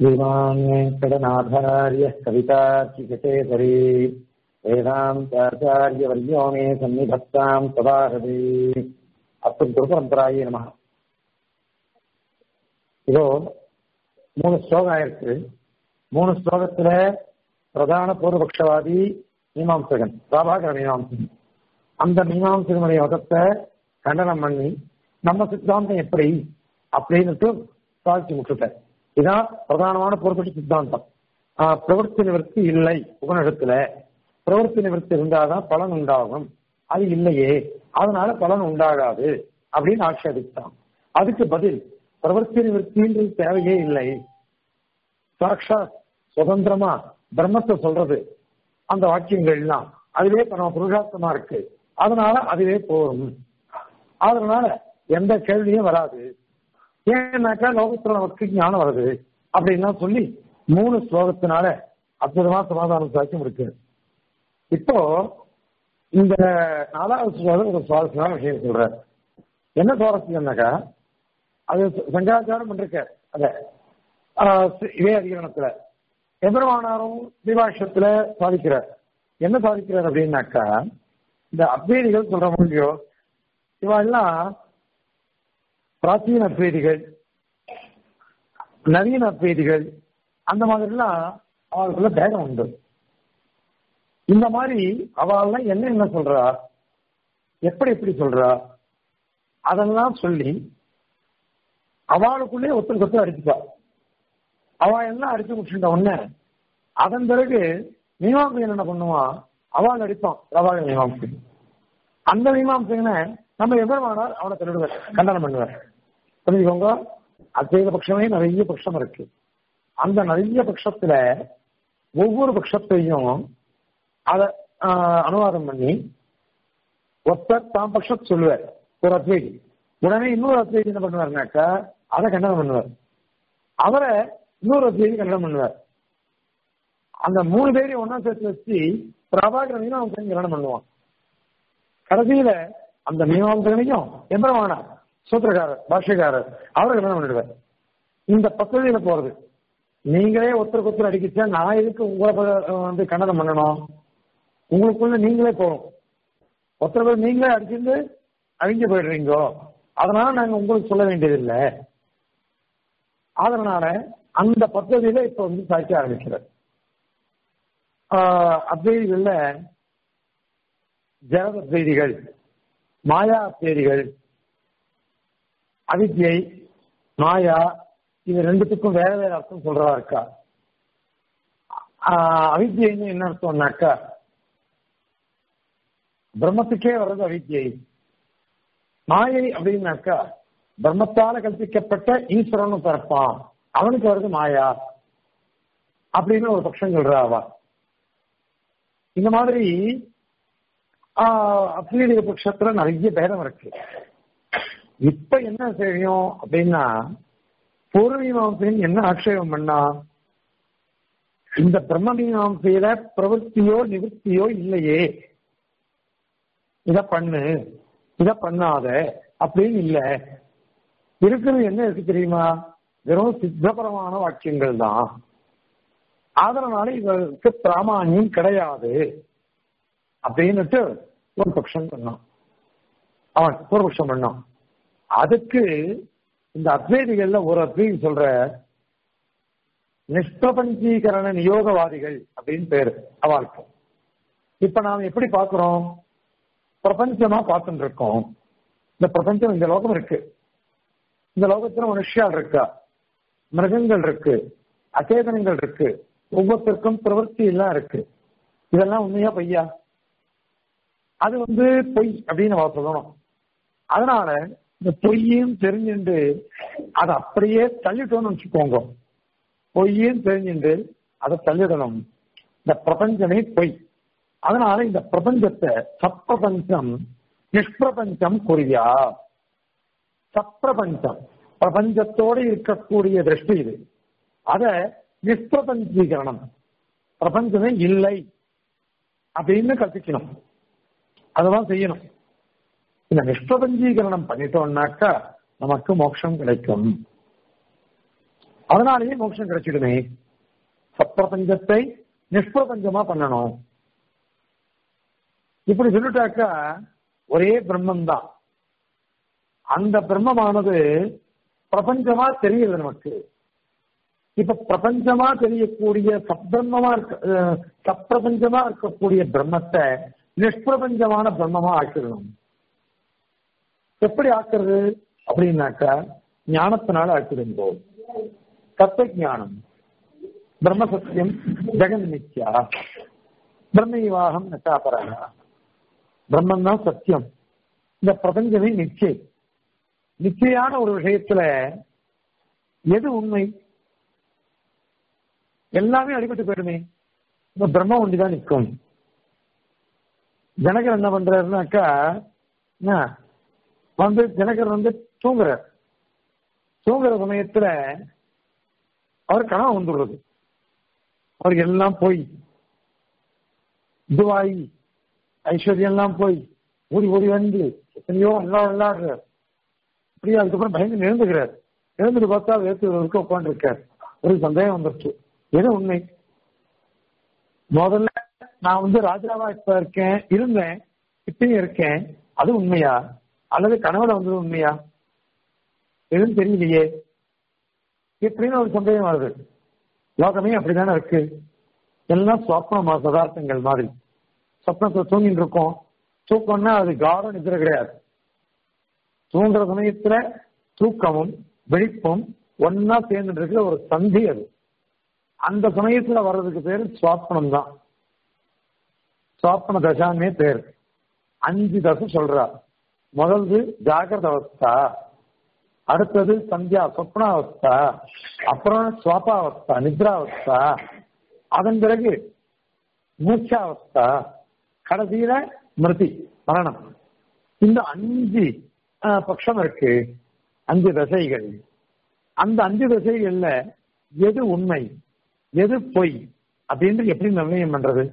श्रीमान् वेङ्कटनाथार्यः कवितार्किककेसरी वेदान्ताचार्यवर्यो मे सन्निधत्ताम् सदाहृदि அஸ்து குருபரம்பராயே நம இதோ மூணு ஸ்லோகம் ஆயிருக்கு மூணு ஸ்லோகத்துல பிரதான பூர்வபக்ஷவாதி மீமாம்சகன் பிரபாகர மீமாம்சகன் அந்த மீமாம்சகனுடைய மதத்தை கண்டனம் பண்ணி நம்ம சித்தாந்தம் எப்படி அப்படின்னுட்டு சாதிச்சு முட்டுட்டார் இதான் பிரதானமான பொறுப்பட்டு சித்தாந்தம் ஆஹ் பிரவர்த்தி நிவர்த்தி இல்லை உபநிடத்துல பிரவர்த்தி நிவர்த்தி இருந்தாதான் பலன் உண்டாகும் அது இல்லையே அதனால பலன் உண்டாகாது அப்படின்னு ஆட்சேபித்தான் அதுக்கு பதில் பிரவர்த்தி நிவர்த்தின்றது தேவையே இல்லை சாட்சாத் சுதந்திரமா பிரம்மத்தை சொல்றது அந்த வாக்கியங்கள்லாம் அதுவே நம்ம புருஷார்த்தமா இருக்கு அதனால அதுவே போகும் அதனால எந்த கேள்வியும் வராது ஏன்னாக்கா லோகத்துல நமக்கு ஞானம் வருது அப்படின்லாம் சொல்லி மூணு ஸ்லோகத்தினால அற்புதமா சமாதானம் சாட்சி இருக்கு இப்போ இந்த நாலாவது ஸ்லோகம் ஒரு சுவாரஸ்யமான விஷயம் சொல்ற என்ன சுவாரஸ்யம்னாக்கா அது சங்கராச்சாரம் பண்ணிருக்க அத இதே அதிகரணத்துல எதிர்வானாரும் தீபாஷத்துல சாதிக்கிறார் என்ன சாதிக்கிறார் அப்படின்னாக்கா இந்த அத்வைதிகள் சொல்ற முடியோ இவெல்லாம் பிராச்சீன அத்வைதிகள் நவீன அத்வைதிகள் அந்த மாதிரிலாம் அவர்களுக்குள்ள பேகம் உண்டு இந்த மாதிரி அவள்லாம் என்ன என்ன சொல்றா எப்படி எப்படி சொல்றா அதெல்லாம் சொல்லி அவளுக்குள்ளே ஒருத்தருக்கு ஒருத்தர் அடிச்சுப்பா அவ எல்லாம் அடிச்சு முடிச்சுட்ட உடனே அதன் பிறகு மீமாம்சகன் என்ன பண்ணுவான் அவள் அடிப்பான் பிரபாக மீமாம்சகன் அந்த மீமாம்சகனை நம்ம எதிர்வானார் அவனை திருடுவார் கண்டனம் பண்ணுவார் புரிஞ்சுக்கோங்க அத்வைத பட்சமே நிறைய பட்சம் இருக்கு அந்த நிறைய பட்சத்துல ஒவ்வொரு பட்சத்தையும் அதை அனுவாதம் பண்ணி ஒருத்தர் தாம் பட்சம் சொல்லுவார் ஒரு அத்வைதி உடனே இன்னொரு அத்வைதி என்ன பண்ணுவாருனாக்கா அதை கண்டனம் பண்ணுவார் அவரை இன்னொரு அத்வைதி கண்டனம் பண்ணுவார் அந்த மூணு பேரையும் ஒன்னா சேர்த்து வச்சு பிரபாகரனையும் அவன் கண்டனம் பண்ணுவான் கடைசியில அந்த மீமாம்சகனையும் எந்திரமானார் சூத்திரக்காரர் பாஷ்யக்காரர் அவரை கண்டனம் பண்ணிடுவார் இந்த பக்கத்தில போறது நீங்களே ஒருத்தருக்கு ஒருத்தர் அடிக்கிச்சா நான் எதுக்கு உங்களை வந்து கண்டனம் பண்ணணும் உங்களுக்குள்ள நீங்களே போகும் ஒருத்தர் பேர் நீங்களே அடிச்சிருந்து அழிஞ்சு போயிடுறீங்கோ அதனால நாங்க உங்களுக்கு சொல்ல வேண்டியதில்லை அதனால அந்த பദ്ധதியில இப்ப வந்து சாய்க்க ஆரம்பிக்கிறார் அத்வைதிகள்ல ஜெகத் அத்வைதிகள் மாயா அத்வைதிகள் அவித்யை மாயா இது ரெண்டுத்துக்கும் வேற வேற அர்த்தம் சொல்றதா இருக்கா அவித்யன்னு என்ன அர்த்தம்னாக்கா பிரம்மத்துக்கே வர்றது அவித்யை மாயை அப்படின்னாக்கா பிரம்மத்தால கல்பிக்கப்பட்ட ஈஸ்வரன் பிறப்பான் அவனுக்கு வருது மாயா அப்படின்னு ஒரு பட்சம் சொல்றா அவ இந்த மாதிரி அத்வீதிக பட்சத்துல நிறைய பேதம் இருக்கு இப்ப என்ன செய்யும் அப்படின்னா பூர்வீமாசையும் என்ன ஆட்சேபம் பண்ணா இந்த பிரம்ம மீமாசையில பிரவൃத்தியோ நிவர்த்தியோ இல்லையே இத பண்ணு இத பண்ணாத அப்படின்னு இல்ல இருக்கிறது என்ன இருக்கு தெரியுமா வெறும் சித்தபரமான வாக்கியங்கள் தான் அதனால இவருக்கு பிராமானியம் கிடையாது அப்படின்னுட்டு ஒரு பட்சம் பண்ணான் அவன் ஒரு பட்சம் பண்ணான் அதுக்கு இந்த அத்வைதிகள்ல ஒரு அத்வைதி சொல்ற நிஷ்பிரபஞ்சீகரண நியோகவாதிகள் அப்படின்னு பேரு அவளுக்கு இப்ப நாம எப்படி பாக்குறோம் பிரபஞ்சமா பார்த்துட்டு இருக்கோம் இந்த பிரபஞ்சம் இந்த லோகம் இருக்கு இந்த லோகத்துல மனுஷியால் இருக்கா மிருகங்கள் இருக்கு அச்சேதனங்கள் இருக்கு ஒவ்வொருத்தருக்கும் பிரவர்த்தி எல்லாம் இருக்கு இதெல்லாம் உண்மையா பொய்யா அது வந்து பொய் அப்படின்னு நம்ம சொல்லணும் அதனால இந்த பொய்யும் தெரிஞ்சுட்டு அதை அப்படியே தள்ளிட்டோம்னு வச்சுக்கோங்க பொய்யும் தெரிஞ்சுட்டு அதை தள்ளிடணும் இந்த பிரபஞ்சமே பொய் அதனால இந்த பிரபஞ்சத்தை சப்பிரபஞ்சம் நிஷ்பிரபஞ்சம் குறியா சப்பிரபஞ்சம் பிரபஞ்சத்தோடு இருக்கக்கூடிய திருஷ்டி இது அத நிஷ்பிரபஞ்சீகரணம் பிரபஞ்சமே இல்லை அப்படின்னு கற்பிக்கணும் அதெல்லாம் செய்யணும் இந்த நிஷ்பிரபஞ்சீகரணம் பண்ணிட்டோம்னாக்கா நமக்கு மோட்சம் கிடைக்கும் அதனாலேயே மோட்சம் கிடைச்சிடுமே சப்பிரபஞ்சத்தை நிஷ்பிரபஞ்சமா பண்ணணும் இப்படி சொல்லிட்டாக்கா ஒரே பிரம்மம் தான் அந்த பிரம்மமானது பிரபஞ்சமா தெரியுது நமக்கு இப்ப பிரபஞ்சமா தெரியக்கூடிய சப்பிரமமா இருக்க அஹ், சப்பிரபஞ்சமா இருக்கக்கூடிய பிரம்மத்தை நிஷ்பிரபஞ்சமான பிரம்மமா ஆக்கிடணும் எப்படி ஆக்குறது அப்படின்னாக்கா ஞானத்தினால ஆக்கிடுங்கோ தத்துவ ஞானம் பிரம்ம சத்தியம் ஜெகன் நித்யா பிரம்ம நட்டாபரா பிரம்மன் தான் சத்தியம் இந்த பிரபஞ்சமே நிச்சயம் நிச்சயான ஒரு விஷயத்துல எது உண்மை எல்லாமே அடிபட்டு போயிடுமே இந்த பிரம்ம ஒண்டிதான் நிற்கும் ஜனகர் என்ன பண்றாருனாக்கா என்ன, வந்து ஜனகர் வந்து தூங்குறார் தூங்குற சமயத்துல அவர் கனவு வந்துடுறது அவருக்கு எல்லாம் போய் இதுவாயி ஐஸ்வர்யம் எல்லாம் போய் ஓடி ஓடி வந்து எத்தனையோ எல்லாம் விளையாடுறார் அப்படியே அதுக்கப்புறம் பயந்து எழுந்துக்கிறார் எழுந்துட்டு பார்த்தா வேத்து இருக்க உட்காந்துருக்கார் ஒரு சந்தேகம் வந்துருச்சு எது உண்மை முதல்ல நான் வந்து ராஜாவா இப்ப இருக்கேன் இருந்தேன் இப்பயும் இருக்கேன் அது உண்மையா அல்லது கனவுல வந்தது உண்மையா எதுவும் தெரியலையே இப்படின்னு ஒரு சந்தேகம் வருது லோகமே அப்படித்தானே இருக்கு எல்லாம் சொப்னமா பதார்த்தங்கள் மாதிரி சொப்னத்தை தூங்கிட்டு இருக்கோம் தூக்கம்னா அது கார நிதிரை கிடையாது தூங்குற சமயத்துல தூக்கமும் விழிப்பும் ஒன்னா சேர்ந்துட்டு இருக்கிற ஒரு சந்தி அது அந்த சமயத்துல வர்றதுக்கு பேரு சுவாப்பனம் தான் சுவாப்பன தசாமே பேர் அஞ்சு தசை சொல்றா முதல்து ஜாகிரத அவஸ்தா அடுத்தது சந்தியா சொப்னாவஸ்தா அப்புறம் சுவாபாவஸ்தா நித்ராவஸ்தா அதன் பிறகு மூச்சாவஸ்தா கடைசியில மிருதி மரணம் இந்த அஞ்சு ஆஹ், பட்சம் இருக்கு அஞ்சு தசைகள் அந்த அஞ்சு தசைகள்ல எது உண்மை எது பொய் அப்படின்னு எப்படி நிர்ணயம் பண்றது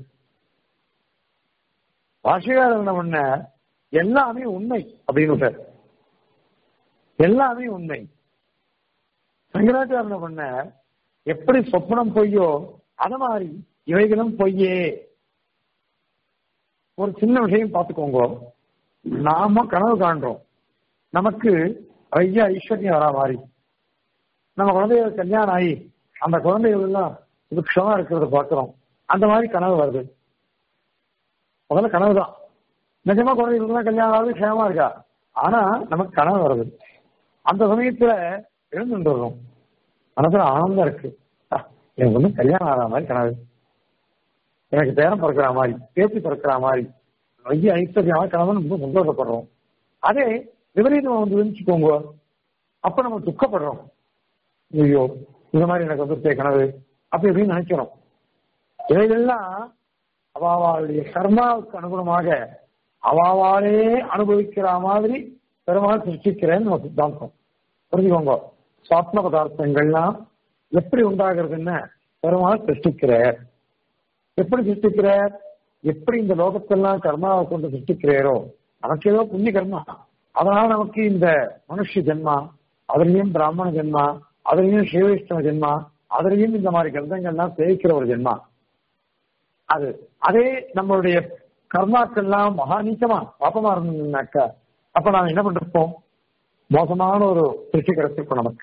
பாஷகாரர் என்ன பண்ண எல்லாமே உண்மை அப்படின்னு விட்டார். எல்லாமே உண்மை சங்கராச்சாரம் என்ன பண்ண எப்படி சொப்பனம் பொய்யோ அத மாதிரி இவைகளும் பொய்யே ஒரு சின்ன விஷயம் பார்த்துக்கோங்க நாம கனவு காண்றோம் நமக்கு ஐயா ஐஸ்வர்யம் வரா மாதிரி நம்ம குழந்தைகள் கல்யாணம் ஆகி அந்த குழந்தைகள் எல்லாம் சுபிக்ஷமா இருக்கிறத பார்க்கிறோம் அந்த மாதிரி கனவு வருது முதல்ல கனவு தான் நிஜமா குழந்தைகளுக்கு கல்யாணம் ஆகுது க்ஷேமா இருக்கா ஆனா நமக்கு கனவு வருது அந்த சமயத்துல எழுந்துடுறோம் மனசுல ஆனந்தம் இருக்கு ஆ, எனக்கு வந்து கல்யாணம் ஆகிற மாதிரி கனவு எனக்கு பேரம் பிறக்கிற மாதிரி பேச்சு பிறக்கிற மாதிரி ஐயா ஐஸ்வர்யமா கனவுன்னு ரொம்ப சந்தோஷப்படுறோம் அதே விபரீதம் வந்து வச்சுக்கோங்க அப்ப நம்ம துக்கப்படுறோம் ஐயோ இந்த மாதிரி எனக்கு வந்து கனவு அப்படி இப்படின்னு நினைக்கிறோம் இவைகள்லாம் அவாவாளுடைய கர்மாவுக்கு அனுகுணமாக அவாவாலே அனுபவிக்கிற மாதிரி பெருமாள் சிருஷ்டிக்கிறேன்னு நம்ம சித்தாந்தம் புரிஞ்சுக்கோங்க சுவாத்ம பதார்த்தங்கள்லாம் எப்படி உண்டாகிறதுன்னு பெருமாள் சிருஷ்டிக்கிறார் எப்படி சிருஷ்டிக்கிறார் எப்படி இந்த லோகத்தெல்லாம் கர்மாவை கொண்டு சிருஷ்டிக்கிறாரோ நமக்கு ஏதோ புண்ணிய கர்மா அதனால நமக்கு இந்த மனுஷ ஜென்மா அதுலயும் பிராமண ஜென்மா அதுலயும் சிவவிஷ்ணவ ஜென்மா அதுலயும் இந்த மாதிரி கிரந்தங்கள்லாம் சேவிக்கிற ஒரு ஜென்மா அது அதே நம்மளுடைய கர்மாக்கள்லாம் மகா நீச்சமா பாப்பமா இருந்ததுனாக்கா அப்ப நாம என்ன பண்ணிருப்போம் மோசமான ஒரு திருச்சி கிடைச்சிருக்கும் நமக்கு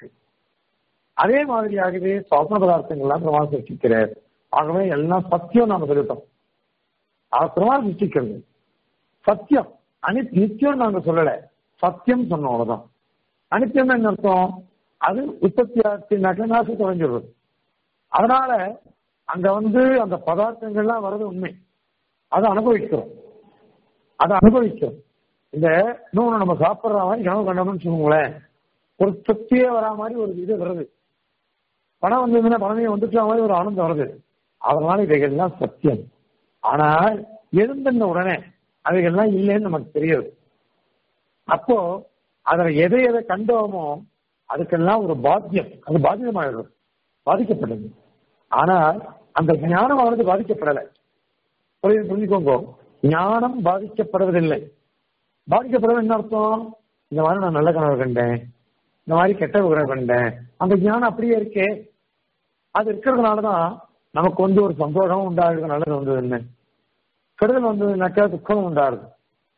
அதே மாதிரியாகவே சுவாசன பதார்த்தங்கள்லாம் பிரமாணம் சிருஷ்டிக்கிறார் ஆகவே எல்லாம் சத்தியம் நாம சொல்லிட்டோம் அவர் பிரமாணம் சிருஷ்டிக்கிறது சத்தியம் அனி நித்தியம் நாங்க சொல்லல சத்தியம் சொன்னோம் அவ்வளவுதான் அனித்தியம் என்ன அர்த்தம் அது உற்பத்தி ஆச்சுனாக்க நாசம் தொலைஞ்சிடுறது அதனால அங்க வந்து அந்த பதார்த்தங்கள்லாம் வர்றது உண்மை அதை அனுபவிக்கிறோம் அதை அனுபவிக்கிறோம் இந்த இன்னொன்று நம்ம சாப்பிட்ற மாதிரி கனவு கண்டோம்னு சொல்லுங்களேன் ஒரு திருப்தியே வரா மாதிரி ஒரு இது வருது பணம் வந்ததுன்னா பணமே வந்துட்ட மாதிரி ஒரு ஆனந்தம் வருது அதனால இவைகள்லாம் சத்தியம் ஆனால் எழுந்திருந்த உடனே அவைகள்லாம் இல்லைன்னு நமக்கு தெரியுது அப்போ அதுல எதை எதை கண்டோமோ அதுக்கெல்லாம் ஒரு பாத்தியம் அது பாத்தியமாயிடும் பாதிக்கப்படுது ஆனால் அந்த ஞானமானது பாதிக்கப்படலை புரியுது புரிஞ்சுக்கோங்க ஞானம் பாதிக்கப்படுவதில்லை பாதிக்கப்படுவது என்ன அர்த்தம் இந்த மாதிரி நான் நல்ல கனவு கண்டேன் இந்த மாதிரி கெட்ட விக்கிரகம் பண்ணிட்டேன் அந்த ஞானம் அப்படியே இருக்கே அது இருக்கிறதுனாலதான் நமக்கு வந்து ஒரு சந்தோஷமும் உண்டாகுது நல்லது வந்தது என்ன கெடுதல் வந்ததுனாக்கா துக்கமும் உண்டாகுது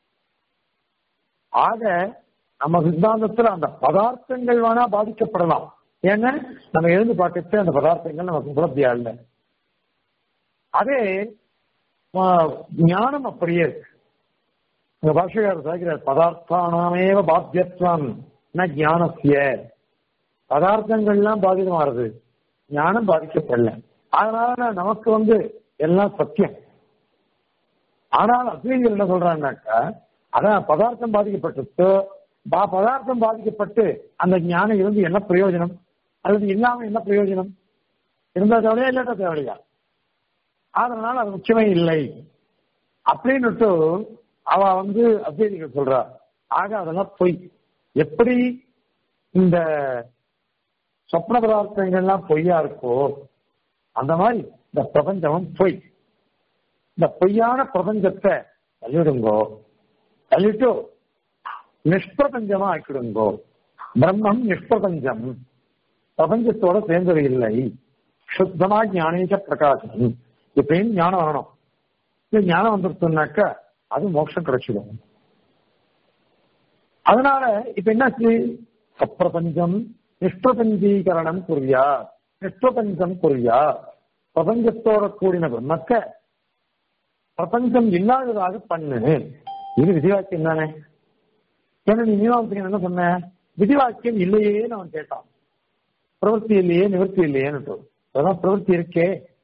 ஆக நம்ம சித்தாந்தத்துல அந்த பதார்த்தங்கள் வேணா பாதிக்கப்படலாம் ஏன்னா நம்ம எழுந்து பார்க்கறது அந்த பதார்த்தங்கள் நமக்கு உபலப்தியா இல்லை அதே ஆ, ஞானம் அப்படியே இருக்கு இந்த பாஷையார் சாய்கிறார் பதார்த்தானாமேவ பாத்தியத்வம் ந ஞானசிய பதார்த்தங்கள்லாம் பாதிதமாறுது ஞானம் பாதிக்கப்படல அதனால நமக்கு வந்து எல்லாம் சத்தியம் ஆனால் அத்வைதிகள் என்ன சொல்றாங்கன்னாக்கா அதான் பதார்த்தம் பாதிக்கப்பட்டு பா- பதார்த்தம் பாதிக்கப்பட்டு அந்த ஞானம் இருந்து என்ன பிரயோஜனம் அல்லது இல்லாம என்ன பிரயோஜனம் இருந்தா தேவையா இல்லாட்டா தேவையா அதனால அது முக்கியமே இல்லை அப்படின்னுட்டு அவ வந்து அத்வைதிகள் சொல்றா ஆக அதெல்லாம் பொய் எப்படி இந்த சொப்ன பதார்த்தங்கள்லாம் பொய்யா இருக்கோ அந்த மாதிரி இந்த பிரபஞ்சமும் பொய் இந்த பொய்யான பிரபஞ்சத்தை தள்ளிடுங்கோ தள்ளிட்டு நிஷ்பிரபஞ்சமா ஆக்கிடுங்கோ பிரம்மம் நிஷ்பிரபஞ்சம் பிரபஞ்சத்தோட சேர்ந்தது இல்லை சுத்தமா ஞானேச பிரகாசம் இப்பயும் ஞானம் வரணும் இந்த ஞானம் வந்துருச்சுனாக்கா அது மோட்சம் கிடைச்சிடும் அதனால இப்ப என்னாச்சு சப்பிரபஞ்சம் நிஷ்பிரபஞ்சீகரணம் புரியா நிஷ்பிரபஞ்சம் புரியா பிரபஞ்சத்தோட கூடின பிரம்மக்க பிரபஞ்சம் இல்லாததாக பண்ணு இது விதிவாக்கியம் தானே ஏன்னா நீ மீமாசைக்கு என்ன சொன்ன விதிவாக்கியம் இல்லையேன்னு அவன் கேட்டான் பிரவൃத்தி இல்லையே நிவர்த்தி இல்லையேன்னு அதான் பிரவൃத்தி இருக்கே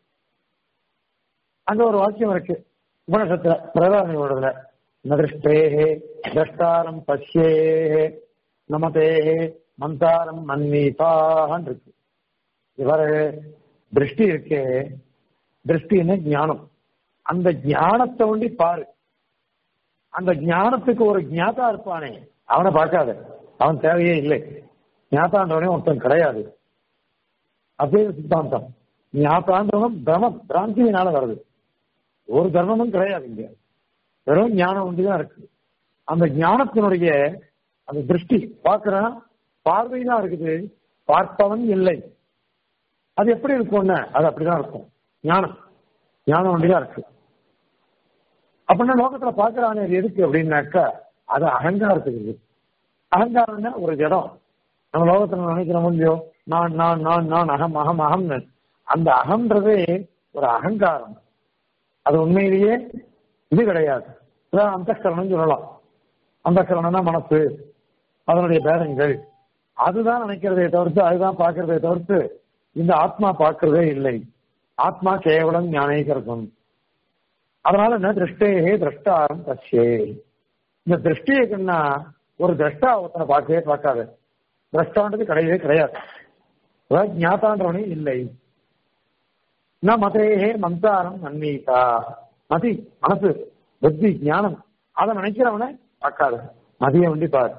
அங்க ஒரு வாக்கியம் இருக்கு உபனிஷத்துல பிரதானியோடதுல நதிருஷ்டேஹே திரஷ்டாரம் பஷ்யேஹே நமதேஹே மந்தாரம் மன்மீதான்னு இருக்கு இவரு திருஷ்டி இருக்கே திருஷ்டின்னு ஞானம் அந்த ஞானத்தை ஒண்டி பாரு அந்த ஞானத்துக்கு ஒரு ஞாதா இருப்பானே அவனை பார்க்காத அவன் தேவையே இல்லை ஞாதான்றவனே ஒருத்தன் கிடையாது அப்படியே சித்தாந்தம் ஞாதான்றவன் பிரமம் பிராந்தியினால வருது ஒரு தர்மமும் கிடையாது இங்க வெறும் ஞானம் ஒன்றுதான் இருக்கு அந்த ஞானத்தினுடைய அந்த திருஷ்டி பார்க்கிறான் பார்வை தான் இருக்குது பார்ப்பவன் இல்லை அது எப்படி இருக்கும்னு அது அப்படிதான் இருக்கும் ஞானம் ஞானம் ஒன்றுதான் இருக்கு அப்படின்னா லோகத்துல பாக்குறானே அது எதுக்கு அப்படின்னாக்கா அது அகங்காரத்துக்கு இருக்கு அகங்காரம்னா ஒரு இடம் நம்ம லோகத்துல நினைக்கிறோம் இல்லையோ நான் நான் நான் நான் அகம் அகம் அகம்னு அந்த அகம்ன்றதே ஒரு அகங்காரம் அது உண்மையிலேயே இது கிடையாது அதான் அந்தக்கரணம் சொல்லலாம் அந்தக்கரணம்னா மனசு அதனுடைய பேதங்கள் அதுதான் நினைக்கிறதே தவிர்த்து அதுதான் பார்க்கறதே தவிர்த்து இந்த ஆத்மா பார்க்கறதே இல்லை ஆத்மா கேவலம் ஞானேகரசம் அதனால என்ன திருஷ்டேகே திரஷ்டாரம் பச்சே இந்த திருஷ்டியக்குன்னா ஒரு திரஷ்டா ஒருத்தனை பார்க்கவே பார்க்காது திரஷ்டான்றது கிடையவே கிடையாது அதாவது ஞாதான்றவனே இல்லை ந மதேகே மந்தாரம் மன்மீகா மதி மனசு புத்தி ஞானம் அதை நினைக்கிறவனை பார்க்காது மதியை வண்டி பாரு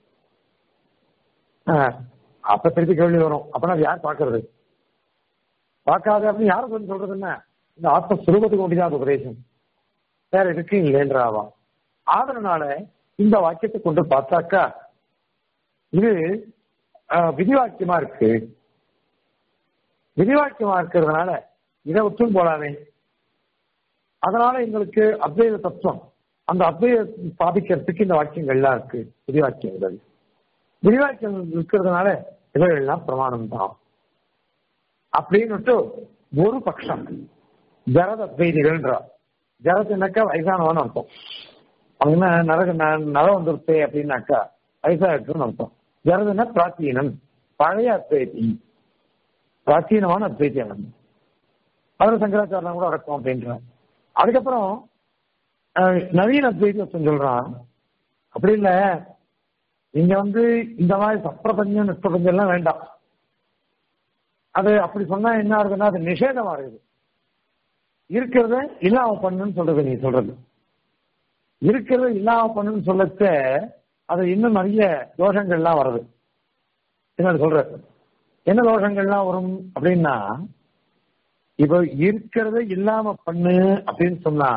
ஆஹ், அப்ப திருப்பி கேள்வி வரும் அப்பனா அது யார் பார்க்கறது பார்க்காத அப்படின்னு யாருக்கு வந்து சொல்றது என்ன இந்த ஆத்மஸ்வரூபத்துக்கு ஒண்டிதான் அது உபதேசம் வேற இருக்கு இல்லைன்றாவா ஆதரனால இந்த வாக்கியத்தை கொண்டு பார்த்தாக்கா இது ஆஹ், விதிவாக்கியமா இருக்கு விதிவாக்கியமா இருக்கிறதுனால இதை ஒத்தும் போலாமே அதனால எங்களுக்கு அத்வைத தத்துவம் அந்த அத்வைத ஸ்தாபிக்கிறதுக்கு இந்த வாக்கியங்கள்லாம் இருக்கு விதிவாக்கியங்கள் விதிவாக்கியம் இருக்கிறதுனால இவைகள்லாம் பிரமாணம் தான் அப்படின்னுட்டு ஒரு பட்சம் ஜரத அத்வைதிகள்ன்றா ஜரத்துனாக்கா வயசானவன் அர்த்தம் அவங்க நரக ந- நரம் வந்துருச்சு அப்படின்னாக்கா வயசாகிட்டுன்னு அர்த்தம் ஜரதுன்னா பிராச்சீனம் பழைய அத்வைதி பிராச்சீனமான அத்வைத்தி அவன் அதில் சங்கராச்சாரம் கூட அடக்கம் அப்படின்றான் அதுக்கப்புறம் அஹ், நவீன அத்வைதி ஒருத்தன் சொல்றான் அப்படி இல்ல நீங்க வந்து இந்த மாதிரி சப்பிரபஞ்சம் நிஷ்பிரபஞ்சம் எல்லாம் வேண்டாம் அது அப்படி சொன்னா என்ன ஆகுதுன்னா அது நிஷேதமா இருக்குது இருக்கிறத இல்லாம பண்ணுன்னு சொல்றது நீ சொல்றது இருக்கிறத இல்லாம பண்ணுன்னு சொல்லச்ச அது இன்னும் நிறைய தோஷங்கள்லாம் வருது என்ன சொல்ற என்ன தோஷங்கள்லாம் வரும் அப்படின்னா இப்ப இருக்கிறத இல்லாம பண்ணு அப்படின்னு சொன்னா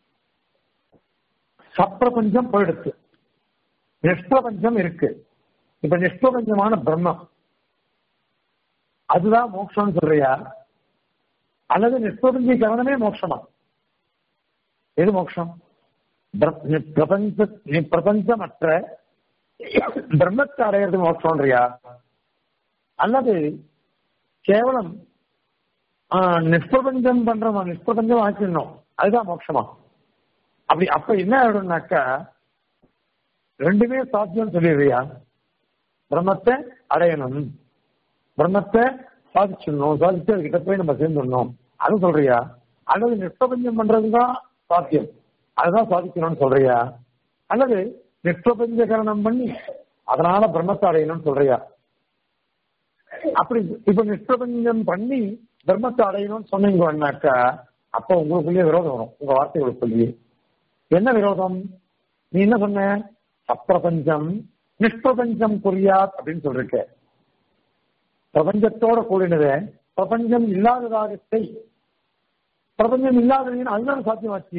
சப்பிரபஞ்சம் போயிடுச்சு நிஷ்பிரபஞ்சம் இருக்கு இப்ப நிஷ்பிரபஞ்சமான பிரம்மம் அதுதான் மோட்சம்னு சொல்றியா அல்லது நிஷ்பிரபஞ்சீகரணமே மோட்சமா எது மோட்சம் பிர- நீ பிரபஞ்ச நீ பிரபஞ்சமற்ற பிரம்மத்தை அடையிறது மோட்சம்ன்றியா அல்லது கேவலம் ஆ, நிஷ்பிரபஞ்சம் பண்றோம் நிஷ்பிரபஞ்சம் ஆக்கிடணும் அதுதான் மோட்சமா அப்படி அப்ப என்ன ஆயிடும்னாக்கா ரெண்டுமே சாத்தியம் சொல்லிடுறியா பிரம்மத்தை அடையணும் பிரம்மத்தை சாதிச்சிடணும் சாதிச்சு அதுகிட்ட போய் நம்ம சேர்ந்துடணும் அது சொல்றியா அல்லது நிஷ்பிரபஞ்சம் பண்றதுதான் சாத்தியம் அதுதான் சாதிக்கணும்னு சொல்றியா அல்லது நிஷ்பிரபஞ்சகரணம் பண்ணி அதனால பிரம்மத்தை அடையணும்னு சொல்றியா அப்படி இப்ப நிஷ்பிரபஞ்சம் பண்ணி தர்மத்தை அடையணும்னு சொன்னீங்கன்னாக்கா அப்ப உங்களுக்குள்ளேயே விரோதம் வரும் உங்க வார்த்தைகளுக்குள்ளேயே என்ன விரோதம் நீ என்ன சொன்ன அப்பிரபஞ்சம் நிஷ்பிரபஞ்சம் புரியாத் அப்படின்னு சொல்லிருக்க பிரபஞ்சத்தோட கூடினது பிரபஞ்சம் இல்லாததாக செய் பிரபஞ்சம் இல்லாததுன்னு அதுதான் சாத்தியமாச்சு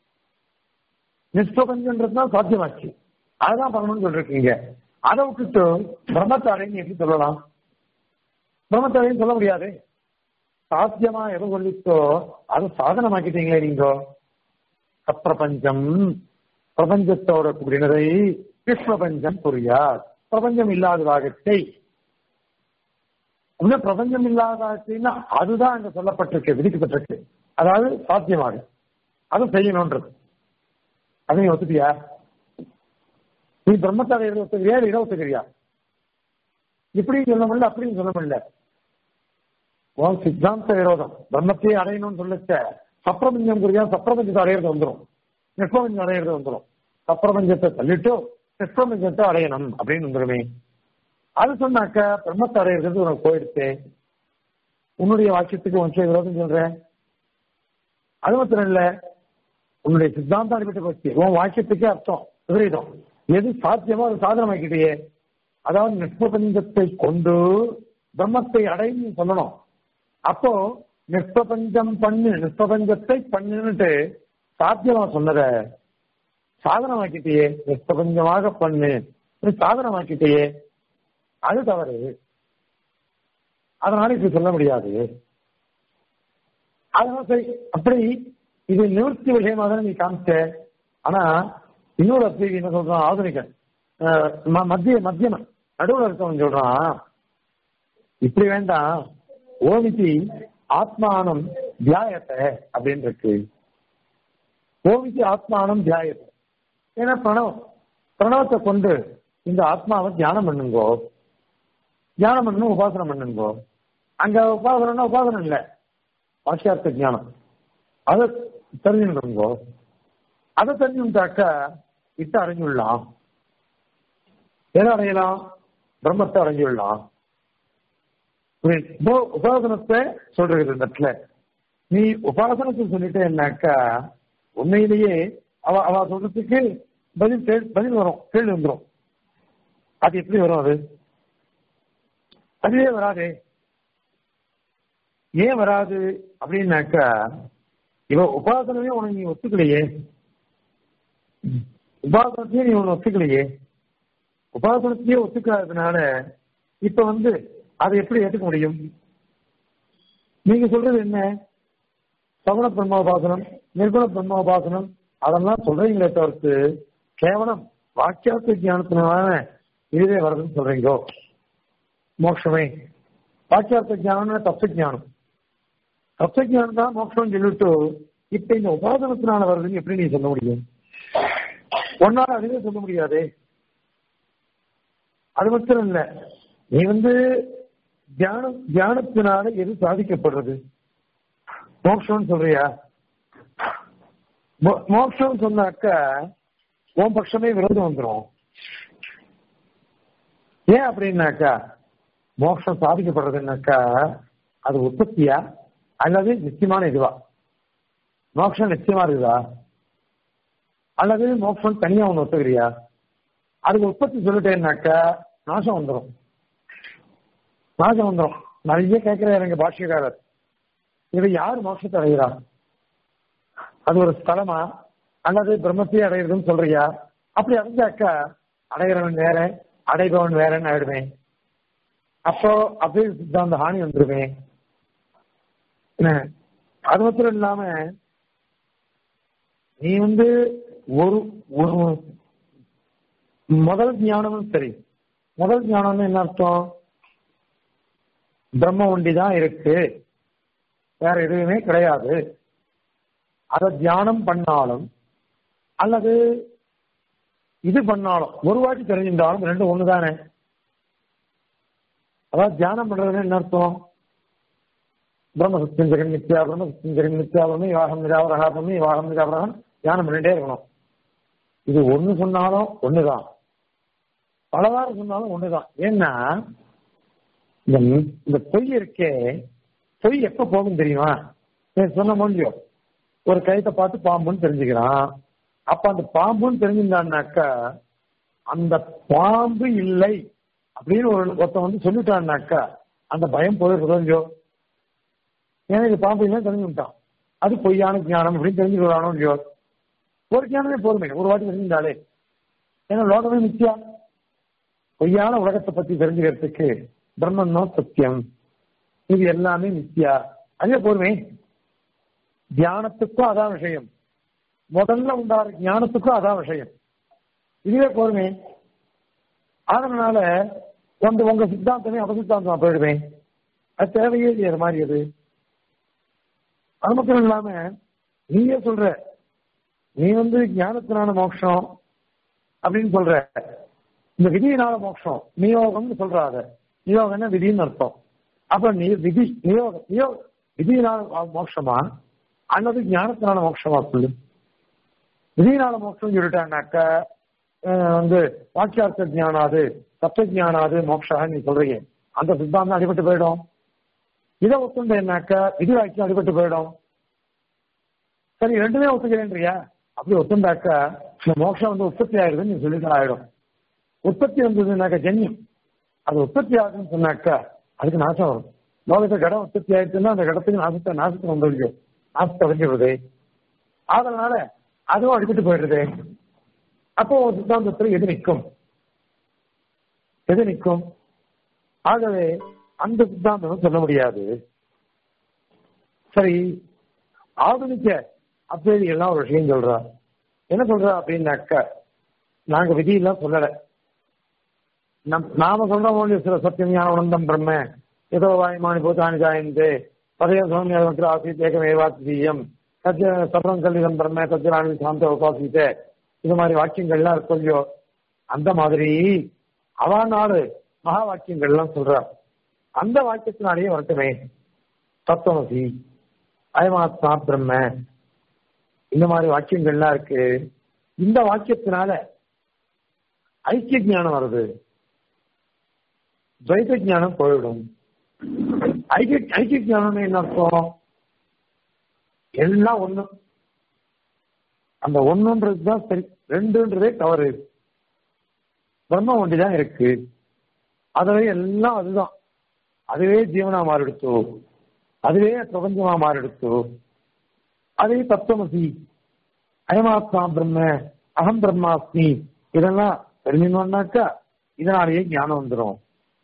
நிஷ்பிரபஞ்சன்றது தான் சாத்தியமாச்சு அதுதான் பண்ணணும்னு சொல்லிருக்கீங்க அதை விட்டுட்டு பிரம்மத்தை அடைன்னு எப்படி சொல்லலாம் பிரம்மத்தை அடைன்னு சொல்ல முடியாது சாத்தியமா எதை சொல்லிச்சோ அதை சாதனமாக்கிட்டீங்களே நீங்க அப்பிரபஞ்சம் பிரபஞ்சத்தோட கூடினதை விஸ்வபஞ்சம் புரியாது பிரபஞ்சம் இல்லாததாக செய் அப்படின்னா பிரபஞ்சம் இல்லாததுன்னா அதுதான் அங்க சொல்லப்பட்டிருக்கு விதிக்கப்பட்டிருக்கு அதாவது சாத்தியமாக அதை செய்யணும்ன்றது அதை நீ ஒத்துப்பியா நீ பிரம்மத்தை அடையிறது ஒத்துக்கிறியா இல்லை இதை ஒத்துக்கிறியா இப்படியும் சொல்ல முடியல அப்படியும் சொல்ல முடியல உன் சித்தாந்த விரோதம் பிரம்மத்தையே அடையணும்னு சொல்லச்ச சப்பிரபஞ்சம் புரியா சப்பிரபஞ்சத்தை அடையிறது வந்துடும் நிஷ்பிரபஞ்சம் அடையிறது வந்துடும் சப்பிரபஞ்சத்தை தள்ளிட்டு நிஷ்பிரபஞ்சத்தை அடையணும் அப்படின்னு வந்துடுமே அது சொன்னாக்க பிரம்மத்தை அடையிறது உனக்கு போயிடுச்சு உன்னுடைய வாக்கியத்துக்கு ஒன்றை விரோதம் சொல்றேன் அது மாத்திரம் இல்ல உன்னுடைய சித்தாந்தம் அடிபட்டு போச்சு உன் வாக்கியத்துக்கே அர்த்தம் விபரீதம் எது சாத்தியமோ அது சாதனமாக்கிட்டே அதாவது நிஷ்பிரபஞ்சத்தை கொண்டு பிரம்மத்தை அடைன்னு சொல்லணும் அப்போ நிஷ்பிரபஞ்சம் பண்ணு நிஷ்பிரபஞ்சத்தை பண்ணுன்னுட்டு சாத்தியமா சொன்னத சாதனமாக்கிட்டே நிஷ்பிரபஞ்சமாக பண்ணு நீ சாதனமாக்கிட்டே அது தவறு அதனால இப்படி சொல்ல முடியாது அதனால சரி அப்படி இது நிவர்த்தி விஷயமா தானே நீ காமிச்ச ஆனா இன்னொரு அத்திரிகை என்ன சொல்றான் ஆధుனிகன் அஹ், ம- மத்திய மத்தியமன் நடுவுல இருக்கவன் சொல்றான் இப்படி வேண்டாம் ஓமிதி ஆத்மானம் தியாயத்தை அப்படின்னு இருக்கு ஓமிதி ஆத்மானம் தியாயத்தை ஏன்னா பிரணவம் பிரணவத்தை கொண்டு இந்த ஆத்மாவை தியானம் பண்ணுங்கோ தியானம் பண்ணணும் உபாசனம் பண்ணுங்கோ அங்க உபாசனம்னா உபாசனம் இல்ல வாக்கியார்த்த ஞானம் அதை தெரிஞ்சுக்கணுங்கோ அதை தெரிஞ்சுட்டாக்கா இட்ட அடைஞ்சுடலாம் எதை அடையலாம் பிரம்மத்தை அடைஞ்சுடலாம் இப்போ உபாசனத்தை சொல்றது இந்த இடத்துல நீ உபாசனத்தை சொல்லிட்டேன்னாக்கா உண்மையிலேயே அவ அவ சொல்றதுக்கு பதில் கே- பதில் வரும் கேள்வி வந்துரும் அது எப்படி வரும் அது அதுவே வராதே ஏன் வராது அப்படின்னாக்கா இவ உபாசனமே உனக்கு நீ ஒத்துக்கலையே உபாசனத்தையே நீ உன்னை ஒத்துக்கலையே உபாசனத்தையே ஒத்துக்காததுனால இப்ப வந்து அதை எப்படி ஏத்துக்க முடியும் நீங்க சொல்றது என்ன சகுண பிரம்மோபாசனம் நிர்குண பிரம்மோபாசனம் அதெல்லாம் சொல்றீங்களே தவிர்த்து கேவலம் வாக்கியார்த்த ஞானத்தினால இதுவே வருதுன்னு சொல்றீங்கோ மோட்சமே வாக்கியார்த்த ஞானம்னா தத்துவ ஞானம் தத்துவ ஞானம் தான் மோட்சம் சொல்லிட்டு இப்ப இந்த உபாசனத்தினால வருதுன்னு எப்படி நீ சொல்ல முடியும் ஒன்னால அதுவே சொல்ல முடியாதே அது மட்டும் இல்ல நீ வந்து தியானம் தியானத்தினால எது சாதிக்கப்படுறது மோட்சம்னு சொல்றியா மோ- மோட்சம் சொன்னாக்க உன் பட்சமே விரோதம் வந்துடும் ஏன் அப்படின்னாக்கா மோட்சம் சாதிக்கப்படுறதுன்னாக்கா அது உற்பத்தியா அல்லது நிச்சயமான இதுவா மோட்சம் நிச்சயமா இருக்குதா அல்லது மோட்சம் தனியா ஒண்ணு ஒத்துக்கிறியா அதுக்கு உற்பத்தி சொல்லிட்டேன்னாக்கா நாசம் வந்துடும் நாசம் வந்துடும் நிறைய கேட்கிறார் எங்க பாஷ்யக்காரர் இதை யார் மோட்சத்தை அடைகிறா அது ஒரு ஸ்தலமா அல்லது பிரம்மத்தையே அடையிறதுன்னு சொல்றியா அப்படி அடைஞ்சாக்கா அடைகிறவன் வேற அடைபவன் வேறன்னு ஆயிடுவேன் அப்போ அப்படியே சித்தாந்த ஹானி வந்துருவேன் என்ன அது மாத்திரம் இல்லாம நீ வந்து ஒரு ஒரு முதல் ஞானமும் சரி முதல் ஞானம்னு என்ன அர்த்தம் பிரம்ம ஒண்டி தான் இருக்கு வேற எதுவுமே கிடையாது அதை தியானம் பண்ணாலும் அல்லது இது பண்ணாலும் ஒரு வாட்டி தெரிஞ்சிருந்தாலும் ரெண்டும் ஒண்ணுதானே அதாவது தியானம் பண்றதுன்னு என்ன அர்த்தம் பிரம்ம சத்தியம் ஜெகன் நித்யா பிரம்ம சத்தியம் ஜெகன் நித்யா பிரம்ம விவாகம் நிராவரகா பிரம்ம விவாகம் நிராவரகம் தியானம் பண்ணிட்டே இருக்கணும் இது ஒண்ணு சொன்னாலும் ஒண்ணுதான் பலவாறு சொன்னாலும் ஒண்ணுதான் ஏன்னா இந்த இந்த பொய் இருக்கே பொய் எப்ப போகும் தெரியுமா நான் சொன்ன முடியும் ஒரு கயத்தை பார்த்து பாம்புன்னு தெரிஞ்சுக்கிறான் அப்ப அந்த பாம்புன்னு தெரிஞ்சிருந்தான்னாக்கா அந்த பாம்பு இல்லை அப்படின்னு ஒரு ஒருத்தன் வந்து சொல்லிட்டான்னாக்கா அந்த பயம் போயிடுறதோ இல்லையோ ஏன்னா இது பாம்பு இல்லை தெரிஞ்சுட்டான் அது பொய்யான ஞானம் அப்படின்னு தெரிஞ்சுக்கிறானோ இல்லையோ ஒரு ஞானமே போதுமே ஒரு வாட்டி தெரிஞ்சிருந்தாலே ஏன்னா லோகமே மித்தியா பொய்யான உலகத்தை பத்தி தெரிஞ்சுக்கிறதுக்கு பிரம்மன் தான் சத்தியம் இது எல்லாமே மித்தியா அதே போதுமே தியானத்துக்கும் அதான் விஷயம் முதல்ல உண்டார ஞானத்துக்கும் அதான் விஷயம் இதுவே போதுமே அதனால வந்து உங்க சித்தாந்தமே அபசித்தாந்தம் போயிடுவேன் அது தேவையே இல்லையே அது மாதிரி அது அது மட்டும் இல்லாம நீயே சொல்ற நீ வந்து ஞானத்தினால மோட்சம் அப்படின்னு சொல்ற இந்த விதியினால மோட்சம் நியோகம்னு சொல்றாத நியோகம்னா விதின்னு அர்த்தம் அப்ப நீ விதி நியோக நியோக விதியினால மோட்சமா அல்லது ஞானத்தினால மோட்சமா சொல்லு விதியினால மோட்சம் சொல்லிட்டான்னாக்க வந்து வாக்கியார்த்த ஜானாது தத்துவ ஜானாது மோட்சா நீ சொல்றீங்க அந்த சித்தாந்தம் அடிபட்டு போயிடும் இதை ஒத்துண்ட என்னாக்க விதி வாக்கியம் அடிபட்டு போயிடும் சரி ரெண்டுமே ஒத்துக்கிறேன்றியா அப்படி ஒத்துண்டாக்க இந்த மோட்சம் வந்து உற்பத்தி ஆயிடுதுன்னு நீ சொல்லிட்டு ஆயிடும் உற்பத்தி வந்ததுனாக்க ஜென்யம் அது உற்பத்தி ஆகுதுன்னு சொன்னாக்கா அதுக்கு நாசம் வரும் லோகத்தை கடம் உற்பத்தி ஆயிடுச்சுன்னா அந்த கடத்துக்கு நாசத்தை நாசத்தை வந்துருக்கு நாசத்தை அடைஞ்சிடுறது அதனால அதுவும் அடிபட்டு போயிடுறது அப்போ சித்தாந்தத்தில் எது நிற்கும் எது நிற்கும் ஆகவே அந்த சித்தாந்தம் சொல்ல முடியாது சரி ஆதுனிக்க அப்பேதி எல்லாம் ஒரு விஷயம் சொல்றா என்ன சொல்றா அப்படின்னாக்க நாங்க விதியெல்லாம் சொல்லல நம் நாம சொல்ற சில சத்தியம் ஞான உணர்ந்தம் பிரம்ம ஏதோ வாயுமானி பூத்தானி ஜாயந்தே பதய சோமியாவது ஆசித் ஏகமேவாசியம் சத்திய சர்வம் கல்விதம் பிரம்ம சத்தியராணி சாந்த உபாசித்தே இது மாதிரி வாக்கியங்கள்லாம் இருக்கும் இல்லையோ அந்த மாதிரி அவா நாடு மகா வாக்கியங்கள்லாம் சொல்றா அந்த வாக்கியத்தினாலேயே வரட்டுமே தத்துவமசி அயமாத்மா பிரம்ம இந்த மாதிரி வாக்கியங்கள்லாம் இருக்கு இந்த வாக்கியத்தினால ஐக்கிய ஞானம் வருது துவைத ஞானம் போயிடும் ஐக்கிய ஐக்கிய ஞானம் என்ன அர்த்தம் எல்லாம் ஒண்ணு அந்த ஒண்ணுன்றது தான் சரி ரெண்டுன்றதே தவறு பிரம்ம ஒண்டிதான் இருக்கு அதுவே எல்லாம் அதுதான் அதுவே ஜீவனா மாறிடுத்தோ அதுவே பிரபஞ்சமா மாறிடுத்தோ அதே தத்துவமசி அயமாத்மா பிரம்ம அகம் பிரம்மாஸ்மி இதெல்லாம் தெரிஞ்சுக்கணும்னாக்கா இதனாலேயே ஞானம் வந்துடும்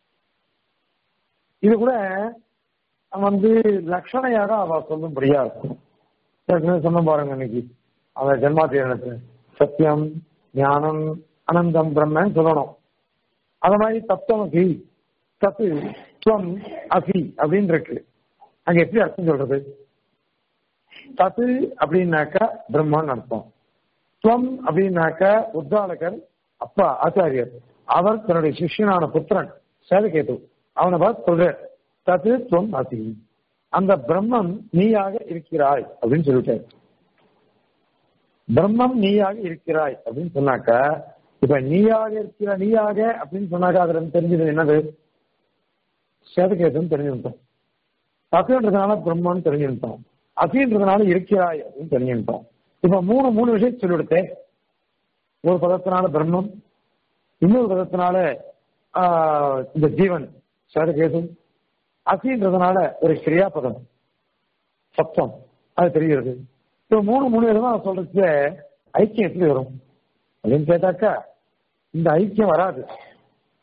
இது கூட வந்து லட்சணையாக அவ சொல்லும்படியா இருக்கும் ஏற்கனவே சொன்ன பாருங்க இன்னைக்கு அவ ஜென்மாத்தியனத்து சத்தியம் ஞானம் அனந்தம் பிரம்மன்னு சொல்லணும் அது மாதிரி தத்துவமசி தத்து துவம் அசி அப்படின்னு இருக்கு அங்க எப்படி அர்த்தம் சொல்றது தத்து அப்படின்னாக்கா பிரம்மன் அர்த்தம் துவம் அப்படின்னாக்கா உத்தாலகர் அப்பா ஆச்சாரியர் அவர் தன்னுடைய சிஷ்யனான புத்திரன் சேதகேது அவனை பார்த்து சொல்ற தத்து துவம் அசி அந்த பிரம்மம் நீயாக இருக்கிறாய் அப்படின்னு சொல்லிட்டாரு பிரம்மம் நீயாக இருக்கிறாய் அப்படின்னு சொன்னாக்க இப்ப நீயாக இருக்கிற நீயாக அப்படின்னு சொன்னாக்க அதுல இருந்து தெரிஞ்சது என்னது சேதகேதுன்னு தெரிஞ்சுட்டோம் தத்துன்றதுனால பிரம்மன்னு தெரிஞ்சுட்டோம் அசின்றதுனால இருக்கிறாய் அப்படின்னு தெரிஞ்சுட்டோம் இப்ப மூணு மூணு விஷயம் சொல்லிவிடுத்தேன் ஒரு பதத்தினால பிரம்மம் இன்னொரு பதத்தினால இந்த ஜீவன் சேதகேது அசின்றதுனால ஒரு கிரியாபதம் சப்தம் அது தெரிகிறது இப்போ மூணு மூணு விதமா சொல்றது ஐக்கியம் எப்படி வரும் அப்படின்னு கேட்டாக்கா இந்த ஐக்கியம் வராது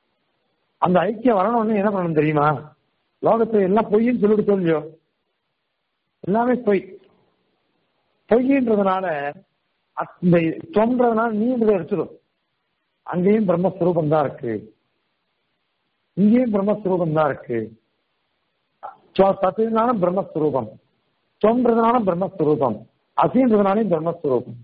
அந்த ஐக்கியம் வரணும்னு என்ன பண்ணணும் தெரியுமா லோகத்தை எல்லாம் பொய்ன்னு சொல்லிட்டு சொல்லியோ எல்லாமே பொய் பொய்ன்றதுனால இந்த தொன்றதுனால நீ இதை எடுத்துடும் அங்கேயும் பிரம்மஸ்வரூபம் தான் இருக்கு இங்கேயும் பிரம்மஸ்வரூபம் தான் இருக்கு சத்துனாலும் பிரம்மஸ்வரூபம் தொன்றதுனாலும் பிரம்மஸ்வரூபம் அசீன்றதுனாலையும் பிரம்மஸ்வரூபம்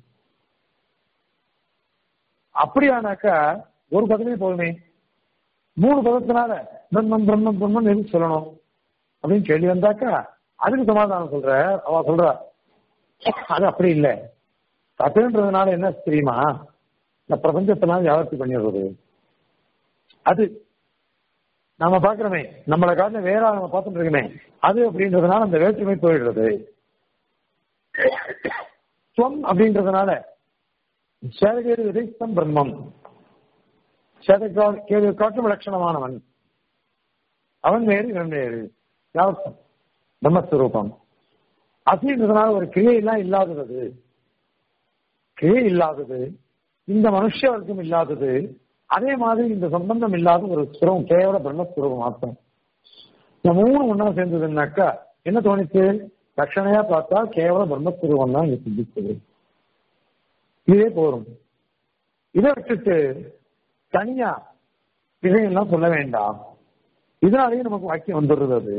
அப்படியானாக்கா ஒரு பதமே போதுமே மூணு பதத்தினால பிரம்மம் பிரம்மம் பிரம்மம் எதுக்கு சொல்லணும் அப்படின்னு கேள்வி வந்தாக்கா அதுக்கு சமாதானம் சொல்ற அவ சொல்ற அது அப்படி இல்லை தத்துன்றதுனால என்ன தெரியுமா இந்த பிரபஞ்சத்தினால வியாபாரத்தை பண்ணிடுறது அது நாம பாக்குறோமே நம்மளை காட்டில வேற நம்ம பார்த்துட்டு இருக்கமே அது அப்படின்றதுனால அந்த வேற்றுமை போயிடுறது ஸ்வம் அப்படின்றதுனால சேதகேது விதைத்தம் பிரம்மம் சேதகேது காட்டும் லட்சணமானவன் அவன் வேறு இவன் வேறு யாவத்தம் பிரம்மஸ்வரூபம் அசின்றதுனால ஒரு கிரியை இல்லாதது கிரியை இல்லாதது இந்த மனுஷ வர்க்கம் இல்லாதது அதே மாதிரி இந்த சம்பந்தம் இல்லாத ஒரு சுரம் கேவல பிரம்மஸ்வரூபம் மாத்திரம் இந்த மூணு ஒன்னா சேர்ந்ததுன்னாக்கா என்ன தோணிச்சு லட்சணையா பார்த்தா கேவல பிரம்மஸ்வரூபம் தான் இங்க சிந்திச்சது இதே போரும் இதை விட்டுட்டு தனியா இதையெல்லாம் சொல்ல வேண்டாம் இதனாலேயே நமக்கு வாக்கியம் வந்துடுறது அது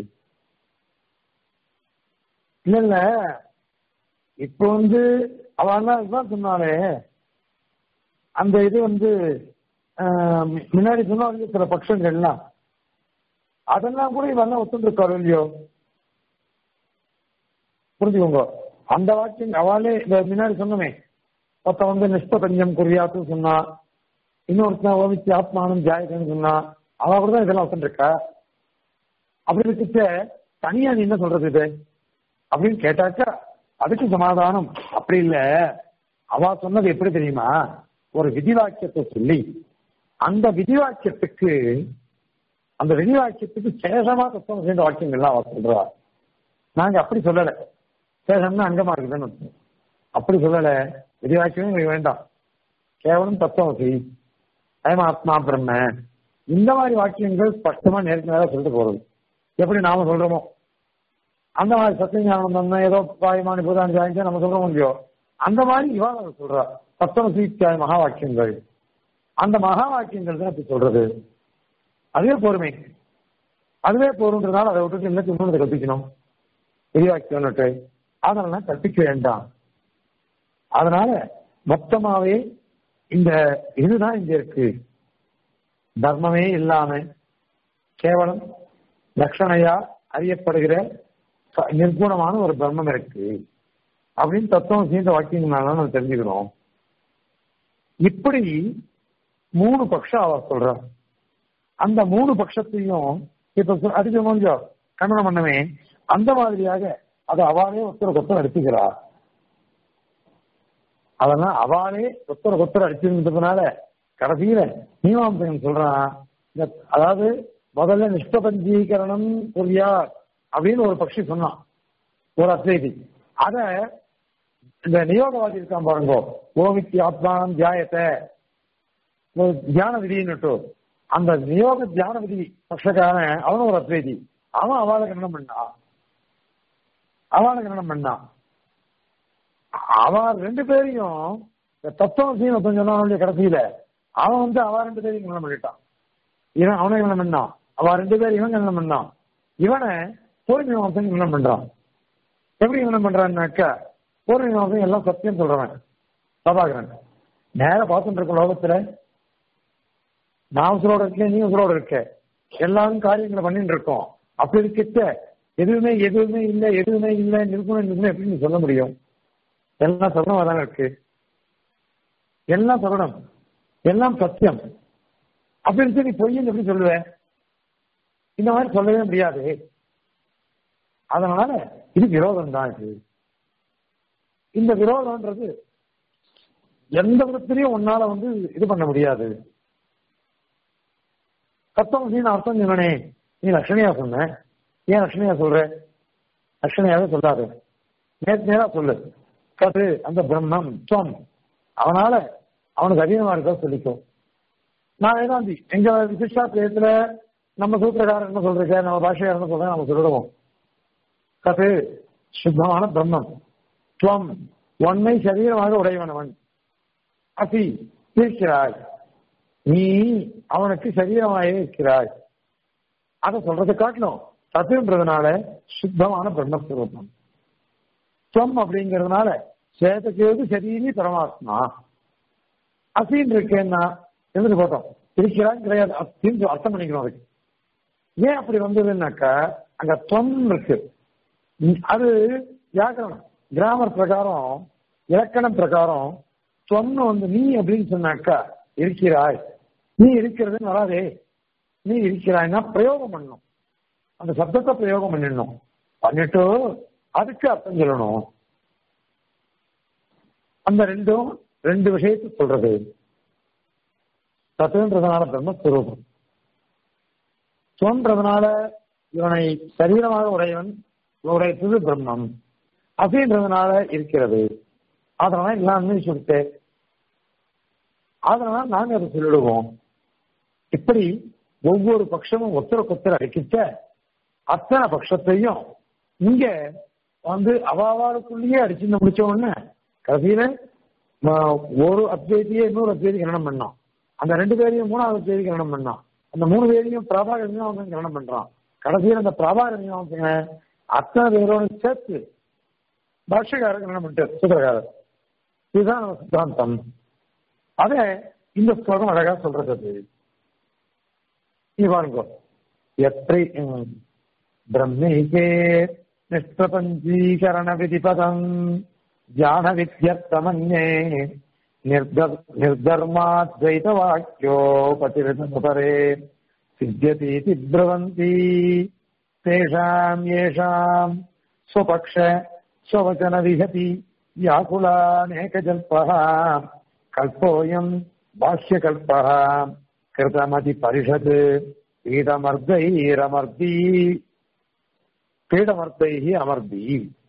இல்ல இல்ல இப்ப வந்து அவன் இதுதான் சொன்னாலே அந்த இது வந்து முன்னாடி சொன்ன சில பட்சங்கள்லாம் அதெல்லாம் கூட இவெல்லாம் ஒத்துருக்காரு இல்லையோ புரிஞ்சுக்கோங்க அந்த வாக்கியம் அவளே இந்த முன்னாடி சொன்னமே ஒருத்த வந்து நிஷ்பதஞ்சம் குறியாத்து சொன்னா இன்னொருத்தன் ஓமிச்சு ஆத்மானம் ஜாயகன்னு சொன்னா அவ கூட தான் இதெல்லாம் ஒத்துருக்கா அப்படி இருக்க தனியா நீ என்ன சொல்றது இது அப்படின்னு கேட்டாக்கா அதுக்கு சமாதானம் அப்படி இல்ல அவ சொன்னது எப்படி தெரியுமா ஒரு விதிவாக்கியத்தை சொல்லி அந்த விதிவாக்கியத்துக்கு அந்த விதிவாக்கியத்துக்கு சேஷமா தத்துவம் சேர்ந்த வாக்கியங்கள்லாம் அவ சொல்றா நாங்க அப்படி சொல்லல சேஷம்னா அங்கமா இருக்குதுன்னு அப்படி சொல்லல விதிவாக்கியமே எங்களுக்கு வேண்டாம் கேவலம் தத்துவம் செய் அயம் ஆத்மா பிரம்ம இந்த மாதிரி வாக்கியங்கள் ஸ்பஷ்டமா நேருக்கு நேரம் சொல்லிட்டு போறது எப்படி நாம சொல்றோமோ அந்த மாதிரி சத்தியஞானம் தந்தா ஏதோ பாயமானி பூதான் ஜாயிச்சா நம்ம சொல்றோம் இல்லையோ அந்த மாதிரி இவாள் சொல்றா சப்தம சீத்தியாய மகா வாக்கியங்கள் அந்த மகா வாக்கியங்கள் தான் இப்படி சொல்றது அதுவே பொறுமை அதுவே பொருன்றதுனால அதை விட்டுட்டு இல்லை இன்னொன்று கற்பிக்கணும் விரிவாக்கியம்னுட்டு அதெல்லாம் கற்பிக்க வேண்டாம் அதனால மொத்தமாவே இந்த இதுதான் இங்க இருக்கு தர்மமே இல்லாம கேவலம் லட்சணையா அறியப்படுகிற நிர்குணமான ஒரு பிரம்மம் இருக்கு அப்படின்னு தத்துவம் சேர்ந்த வாக்கியங்களால நம்ம தெரிஞ்சுக்கிறோம் இப்படி மூணு பட்சம் அவ சொல்ற அந்த மூணு பட்சத்தையும் இப்ப அதுக்கு கொஞ்சம் கண்டனம் பண்ணவே அந்த மாதிரியாக அதை அவாலே ஒருத்தர கொத்தர் அடிச்சுக்கிறா அதெல்லாம் அவாலே ஒருத்தர கொத்தர் அடிச்சிருந்ததுனால கடைசியில மீமாம்சகன் சொல்றான் அதாவது முதல்ல நிஷ்பபஞ்சீகரணம் புரியார் அப்படின்னு ஒரு பட்சி சொன்னான் ஒரு அத்வைதி அத இந்த நியோகவாதி இருக்கான் பாருங்க ஓமிக்கு ஆத்மானம் தியாயத்தை தியான விதின்னுட்டு அந்த நியோக தியான விதி பட்சக்கான அவனும் ஒரு அத்வைதி அவன் அவளை கண்ணனம் பண்ணான் அவளை கண்ணனம் பண்ணான் அவன் ரெண்டு பேரையும் தத்துவம் சீன சொன்னான் கடைசியில அவன் வந்து அவன் ரெண்டு பேரையும் கண்ணனம் பண்ணிட்டான் இவன் அவனை கண்ணனம் பண்ணான் அவன் ரெண்டு பேரும் இவன் கண்ணனம் பண்ணான் இவனை போர் மீமாசம் கண்ணனம் பண்றான் எப்படி கண்ணனம் பண்றான்னாக்கா போர் மீமாசம் எல்லாம் சத்தியம் சொல்றவன் பிரபாகரன் நேர பார்த்துட்டு இருக்க லோகத்துல நான் உசுரோட இருக்கேன் நீ உசுரோட இருக்க எல்லாரும் காரியங்களை பண்ணிட்டு இருக்கோம் அப்படி இருக்க எதுவுமே எதுவுமே இல்லை எதுவுமே இல்லை நிற்கணும் நிற்கணும் எப்படி நீ சொல்ல முடியும் எல்லாம் சகுனமா தானே இருக்கு எல்லாம் சகுனம் எல்லாம் சத்தியம் அப்படி இருக்கு நீ பொய்ன்னு எப்படி சொல்லுவ இந்த மாதிரி சொல்லவே முடியாது அதனால இது விரோதம் தான் இது இந்த விரோதம்ன்றது எந்த விதத்திலையும் உன்னால வந்து இது பண்ண முடியாது தத்துவம் நீ அர்த்தம் சொன்னனே நீ லட்சணையா சொன்ன ஏன் லட்சணையா சொல்ற லட்சணையாவே சொல்லாது நேற்று நேரா சொல்லு கது அந்த பிரம்மம் துவம் அவனால அவனுக்கு அதிகமா இருக்கா சொல்லிக்கும் நான் வேதாந்தி எங்க விசிஷ்டா பேசுற நம்ம சூத்திரக்காரர் என்ன சொல்றீங்க நம்ம பாஷையார் என்ன சொல்றேன் நம்ம சொல்லிடுவோம் கது சுத்தமான பிரம்மம் துவம் ஒன்மை சரீரமாக உடையவனவன் அசி இருக்கிறாய் நீ அவனுக்கு சரீரமாயே இருக்கிறாய் அதை சொல்றதை காட்டணும் தத்துன்றதுனால சுத்தமான பிரம்மஸ்வரூபம் துவம் அப்படிங்கிறதுனால சேதக்கேது சரீரி பரமாத்மா அசின்னு இருக்கேன்னா எழுந்து போட்டோம் இருக்கிறான் கிடையாது அப்படின்னு அர்த்தம் பண்ணிக்கணும் அதுக்கு ஏன் அப்படி வந்ததுன்னாக்கா அங்க தொன் இருக்கு அது வியாக்கரணம் கிராமர் பிரகாரம் இலக்கணம் பிரகாரம் தொன்னு வந்து நீ அப்படின்னு சொன்னாக்கா இருக்கிறாய் நீ இருக்கிறதுன்னு வராதே நீ இருக்கிறாய்னா பிரயோகம் பண்ணணும் அந்த சப்தத்தை பிரயோகம் பண்ணிடணும் பண்ணிட்டு அதுக்கு அர்த்தம் சொல்லணும் அந்த ரெண்டும் ரெண்டு விஷயத்தை சொல்றது தத்துவன்றதுனால பிரம்மஸ்வரூபம் தோன்றதுனால இவனை சரீரமாக உடையவன் உடைத்தது பிரம்மம் அப்படின்றதுனால இருக்கிறது அதனால எல்லாமே சொல்லிட்டு அதனால நாங்க அதை சொல்லிடுவோம் இப்படி ஒவ்வொரு பட்சமும் ஒத்தருக்கு ஒத்தர் அடிக்கிட்ட அத்தனை பட்சத்தையும் இங்க வந்து அவாவாளுக்குள்ளேயே அடிச்சு முடிச்ச உடனே கடைசியில ஒரு அத்வைத்தியே இன்னொரு அத்வைதி கரணம் பண்ணான் அந்த ரெண்டு பேரையும் மூணாவது அத்வைதி கரணம் பண்ணான் அந்த மூணு பேரையும் பிரபாகர மீமாசம் கரணம் பண்றான் கடைசியில் அந்த பிரபாகர மீமாசங்க அத்தனை பேரோட சேர்த்து பாஷ்யக்காரர் கரணம் பண்ணிட்டு சூத்திரக்காரர் இதுதான் நம்ம சித்தாந்தம் அதே இந்த ஸ்லோகம் அழகா சொல்றது அது நீ பாருங்க எத்தை பிரம்மைக்கே நிஷ்பிரபஞ்சீகரண விதிபதம் ஜான வித்யர்த்தமன்யே निर्धर्माद्वैत वाक्योपतिरतमुपरे सिद्ध्यतीति ब्रुवन्ति तेषाम् येषाम् स्वपक्ष स्ववचनविहति व्याकुलानेकजल्पः कल्पोऽयम् बाह्यकल्पः कृतमतिपरिषत् पीडमर्दैरमर्दी பீடமர்த்தைஹி அமர்த்தி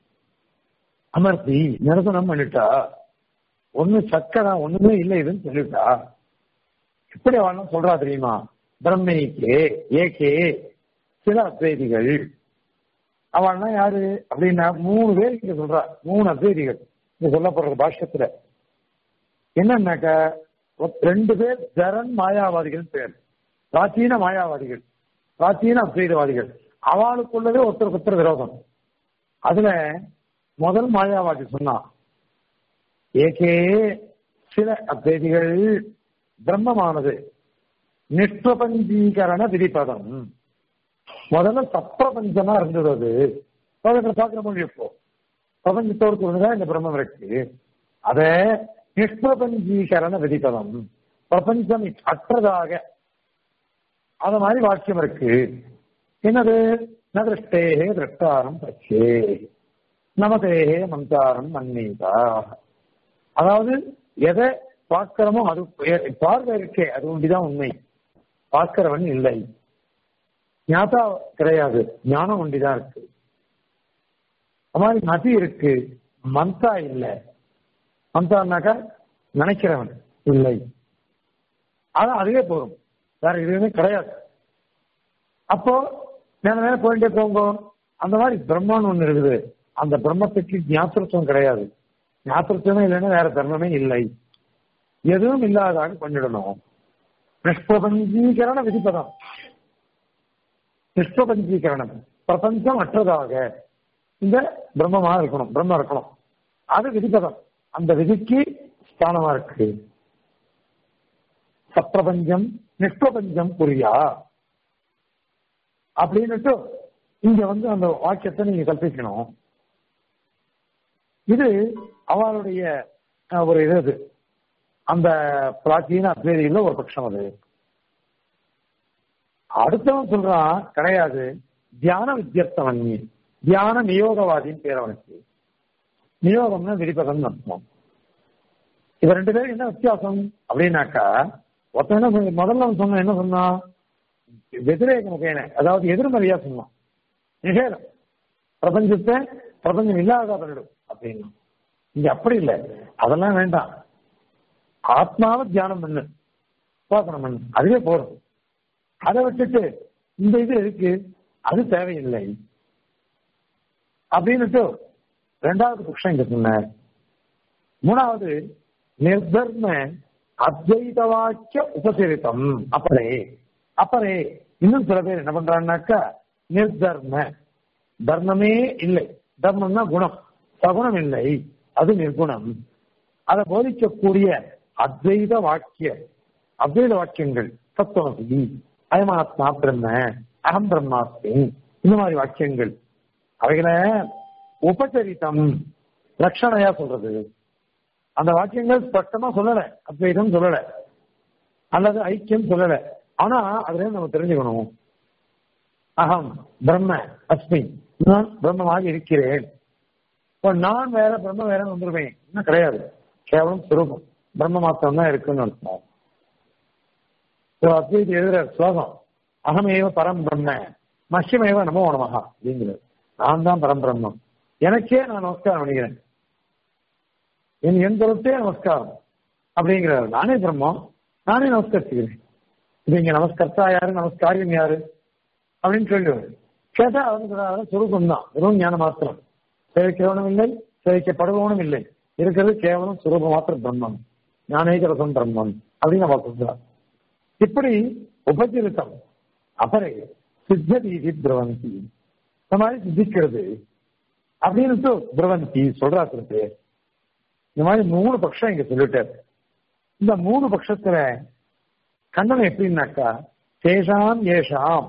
அமர்த்தி நிரசனம் பண்ணிட்டா ஒண்ணு சக்கரா ஒண்ணுமே இல்லை இதுன்னு சொல்லிட்டா எப்படி அவன் சொல்றா தெரியுமா பிரம்மைக்கே ஏகே சில அத்வைதிகள் அவள்னா யாரு அப்படின்னா மூணு பேர் இங்க சொல்றா மூணு அத்வைதிகள் இங்க சொல்லப்படுற பாஷ்யத்துல என்னன்னாக்கா ரெண்டு பேர் ஜரன் மாயாவாதிகள் பேர் பிராச்சீன மாயாவாதிகள் பிராச்சீன அத்வைதவாதிகள் அவளுக்குள்ளதே ஒருத்தருக்கு ஒருத்தர் விரோதம் அதுல முதல் மாயாவாதி சொன்னான் ஏகே சில அத்வைதிகள் பிரம்மமானது நிஷ்பிரபஞ்சீகரண விதிப்பதம் முதல்ல சப்பிரபஞ்சமா இருந்தது அது உலகத்துல பாக்குற மொழி இப்போ பிரபஞ்சத்தோடு கூடதான் இந்த பிரம்மம் இருக்கு அத நிஷ்பிரபஞ்சீகரண விதிப்பதம் பிரபஞ்சம் அற்றதாக அத மாதிரி வாக்கியம் இருக்கு என்னது ந திருஷ்டேகே திருஷ்டாரம் பச்சே நமதேகே மந்தாரம் மன்னீதா அதாவது எதை பார்க்கிறோமோ அது பார்வை இருக்கே அது ஒன்றிதான் உண்மை பார்க்கிறவன் இல்லை ஞாதா கிடையாது ஞானம் ஒண்டிதான் இருக்கு அது மாதிரி மதி இருக்கு மந்தா இல்லை மந்தான்னாக்கா நினைக்கிறவன் இல்லை அதான் அதுவே போதும் வேற எதுவுமே கிடையாது அப்போ மேல மேல போயிட்டே போங்க அந்த மாதிரி பிரம்மன் ஒண்ணு இருக்குது அந்த பிரம்மத்துக்கு ஞாபகத்துவம் கிடையாது ஞாபகத்துவமே இல்லைன்னா வேற தர்மமே இல்லை எதுவும் இல்லாதாக பண்ணிடணும் நிஷ்பிரபஞ்சீகரண விதிப்பதம் நிஷ்பிரபஞ்சீகரணம் பிரபஞ்சம் அற்றதாக இந்த பிரம்மமா இருக்கணும் பிரம்மம் இருக்கணும் அது விதிப்பதம் அந்த விதிக்கு ஸ்தானமா இருக்கு சப்பிரபஞ்சம் நிஷ்பிரபஞ்சம் புரியா அப்படின்னுட்டு இங்க வந்து அந்த வாக்கியத்தை நீங்க கல்பிக்கணும் இது அவளுடைய ஒரு இது அது அந்த பிராச்சீன அத்வேதியில ஒரு பட்சம் அது அடுத்தவன் சொல்றான் கிடையாது தியான வித்தியர்த்தவன் நீ தியான நியோகவாதின்னு பேர் அவனுக்கு நியோகம்னா விரிபதம் அர்த்தம் இவ ரெண்டு பேரும் என்ன வித்தியாசம் அப்படின்னாக்கா ஒருத்தன் என்ன சொன்ன- முதல்ல அவன் சொன்ன என்ன சொன்னான் வெதிரேக முகேன அதாவது எதிர்மறையா சொன்னான் நிஷேதம் பிரபஞ்சத்தை பிரபஞ்சம் இல்லாத பண்ணிடும் அப்படின்னா இங்க அப்படி இல்லை அதெல்லாம் வேண்டாம் ஆத்மாவை தியானம் பண்ணு உபாசனம் பண்ணு அதுவே போதும் அதை விட்டுட்டு இந்த இது இருக்கு அது தேவையில்லை அப்படின்னுட்டு ரெண்டாவது பட்சம் இங்க சொன்னார் மூணாவது நிர்தர்ம அத்வைத வாக்கிய உபசரித்தம் அப்பரே அப்பரே இன்னும் சில பேர் என்ன பண்றாங்கனாக்கா நிர்தர்ம தர்மமே இல்லை தர்மம்னா குணம் சகுணம் இல்லை அது நிர்குணம் அதை போதிக்கக்கூடிய அத்வைத வாக்கிய அத்வைத வாக்கியங்கள் தத்துவமசி அயமாத்மா பிரம்ம அகம் பிரம்மாஸ்மி இந்த மாதிரி வாக்கியங்கள் அவைகளை உபச்சரித்தம் லட்சணையா சொல்றது அந்த வாக்கியங்கள் ஸ்பஷ்டமா சொல்லல அத்வைதம் சொல்லல அல்லது ஐக்கியம் சொல்லல ஆனா அதுல நம்ம தெரிஞ்சுக்கணும் அகம் பிரம்ம அஸ்மி நான் பிரம்மமாக இருக்கிறேன் இப்போ நான் வேற பிரம்ம வேற வந்துருவேன் இன்னும் கிடையாது கேவலம் சுரூபம் பிரம்ம மாத்திரம் தான் இருக்குன்னு அர்த்தம் அத்வைதி எழுதுற ஸ்லோகம் அகமேவ பரம் பிரம்ம மஷ்யமேவ நமோ நமகா அப்படிங்கிறது நான் தான் பரம் பிரம்மம் எனக்கே நான் நமஸ்காரம் பண்ணிக்கிறேன் என் என் பொருட்டே நமஸ்காரம் அப்படிங்கிறார் நானே பிரம்மம் நானே நமஸ்கரிச்சுக்கிறேன் இது இங்க நமஸ்கர்த்தா யாரு நமஸ்காரியம் யாரு அப்படின்னு சொல்லுவாரு கேட்டா அவங்க சுரூபம் தான் வெறும் ஞான மாத்திரம் சேவிக்கிறவனும் இல்லை சேவிக்கப்படுபவனும் இல்லை இருக்கிறது கேவலம் சுரூப மாத்திரம் பிரம்மம் ஞானேகரசம் பிரம்மம் அப்படின்னு நம்ம சொல்றார் இப்படி உபஜிரித்தம் அபரை சித்த ரீதி பிரவந்தி இந்த மாதிரி சித்திக்கிறது அப்படின்னு பிரவந்தி சொல்றாரு இந்த மாதிரி மூணு பட்சம் இங்க சொல்லிட்டாரு இந்த மூணு பட்சத்துல கண்ணன் எப்படின்னாக்கா தேஷாம் ஏஷாம்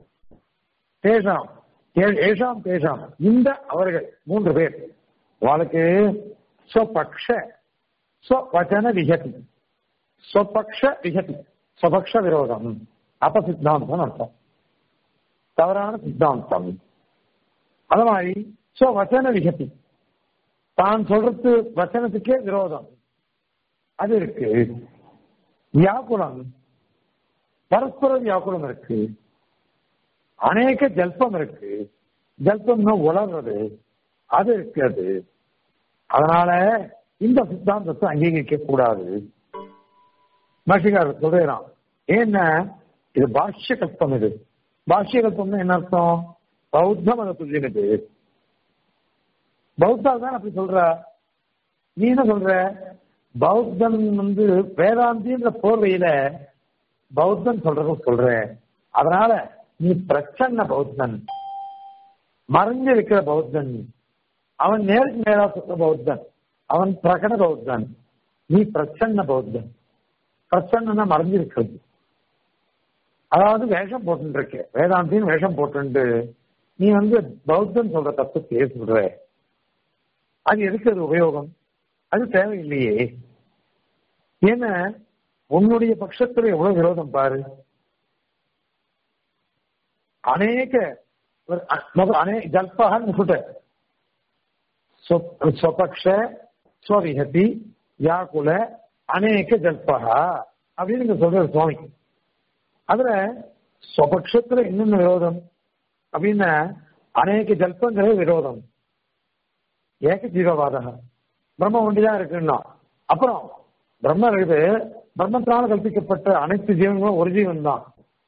தேஷாம் ஏஷாம் தேஷாம் இந்த அவர்கள் மூன்று பேர் வாழ்க்கை ஸ்வபக்ஷ ஸ்வவச்சன விகதி ஸ்வபக்ஷ விகதி ஸ்வபக்ஷ விரோதம் அபசித்தாந்தம் அர்த்தம் தவறான சித்தாந்தம் அது மாதிரி ஸ்வவச்சன விகதி தான் சொல்றது வச்சனத்துக்கே விரோதம் அது இருக்கு வியாக்குலம் பரஸ்பர வியாக்குலம் இருக்கு அநேக ஜல்பம் இருக்கு ஜல்பம்னா உலர்றது அது இருக்கிறது அதனால இந்த சித்தாந்தத்தை அங்கீகரிக்க கூடாது பாஷிகார் சொல்றான் ஏன்னா இது பாஷ்ய கல்பம் இது பாஷ்ய கல்பம்னா என்ன அர்த்தம் பௌத்த மதத்துக்கு இது பௌத்தா தான் அப்படி சொல்ற நீ என்ன சொல்ற பௌத்தன் வந்து வேதாந்தின்ற போர்வையில பௌத்தன் சொல்றத சொல்ற அதனால நீ பிரச்சன்ன பௌத்தன் மறைஞ்சு இருக்கிற பௌத்தன் அவன் நேருக்கு நேரா சொல்ற பௌத்தன் அவன் பிரகட பௌத்தன் நீ பிரச்சன்ன பௌத்தன் பிரச்சன்னா மறைஞ்சிருக்கிறது அதாவது வேஷம் போட்டு இருக்க வேதாந்தின்னு வேஷம் போட்டு நீ வந்து பௌத்தன் சொல்ற தத்துவத்தையே சொல்ற அது எதுக்கு அது உபயோகம் அது தேவையில்லையே ஏன்னா உன்னுடைய பட்சத்துல எவ்வளவு விரோதம் பாரு அநேக அநேக ஜல்பகன்னு சொல்ற ஸ்வபக்ஷ ஸ்வவிஹதி யாக்குல அநேக ஜல்பகா அப்படின்னு நீங்க சொல்றாரு சுவாமி அதுல ஸ்வபக்ஷத்துல என்னென்ன விரோதம் அப்படின்னா அநேக ஜல்பங்களே விரோதம் ஏக ஜீவவாதக பிரம்ம ஒண்டிதான் இருக்குன்னா அப்புறம் பிரம்ம இருக்குது பிரம்மத்தினால கல்பிக்கப்பட்ட அனைத்து ஜீவன்களும் ஒரு ஜீவன் தான்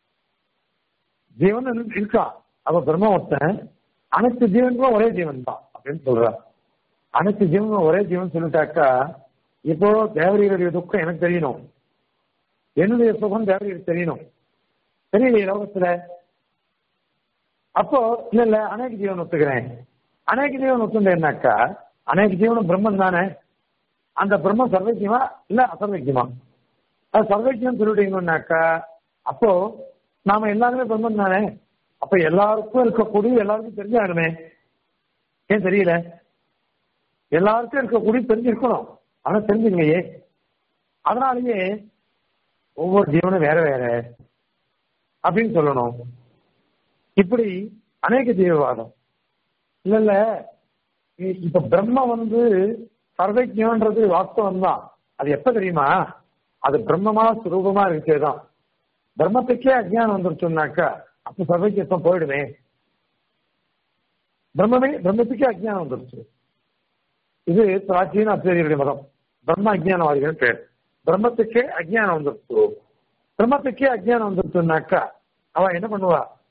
ஜீவன் இருக்கா அப்ப பிரம்ம ஒருத்தன் அனைத்து ஜீவன்களும் ஒரே ஜீவன் தான் அப்படின்னு சொல்றார் அனைத்து ஜீவன்களும் ஒரே ஜீவன் சொல்லிட்டாக்கா இப்போ தேவரியருடைய துக்கம் எனக்கு தெரியணும் என்னுடைய சுகம் தேவரியருக்கு தெரியணும் தெரியலையே லோகத்துல அப்போ இல்ல இல்ல அநேக ஜீவன் ஒத்துக்கிறேன் அநேக ஜீவன் ஒத்துண்டேன்னாக்கா அநேக ஜீவனும் பிரம்மன் தானே அந்த பிரம்மம் சர்வக்கியமா இல்ல அசர்வக்கியமா அது சர்வக்கியம் சொல்லிட்டீங்கன்னாக்கா அப்போ நாம எல்லாருமே பிரம்மன் தானே அப்ப எல்லாருக்கும் இருக்கக்கூடிய எல்லாருக்கும் தெரிஞ்சாகணுமே ஏன் தெரியல எல்லாருக்கும் இருக்கக்கூடிய தெரிஞ்சிருக்கணும் ஆனா தெரிஞ்சுக்கலையே அதனாலேயே ஒவ்வொரு ஜீவனும் வேற வேற அப்படின்னு சொல்லணும் இப்படி அநேக ஜீவவாதம் இல்ல இல்ல இப்ப பிரம்ம வந்து சர்வஜன்றது வாஸ்தவம் தான் அது எப்ப தெரியுமா அது பிரம்மமா சுரூபமா இருக்கேதான் பிரம்மத்துக்கே அஜ்ஞானம் வந்துருச்சுன்னாக்கா அப்ப சர்வஜத்துவம் போயிடுமே பிரம்மமே பிரம்மத்துக்கே அஜ்ஞானம் வந்துருச்சு இது பிராச்சீன அத்தியர்களுடைய மதம் பிரம்ம அஜ்ஞானவாதிகள் பேர் பிரம்மத்துக்கே அஜ்ஞானம் வந்துருச்சு பிரம்மத்துக்கே அஜ்ஞானம் வந்துருச்சுனாக்கா அவ என்ன பண்ணுவா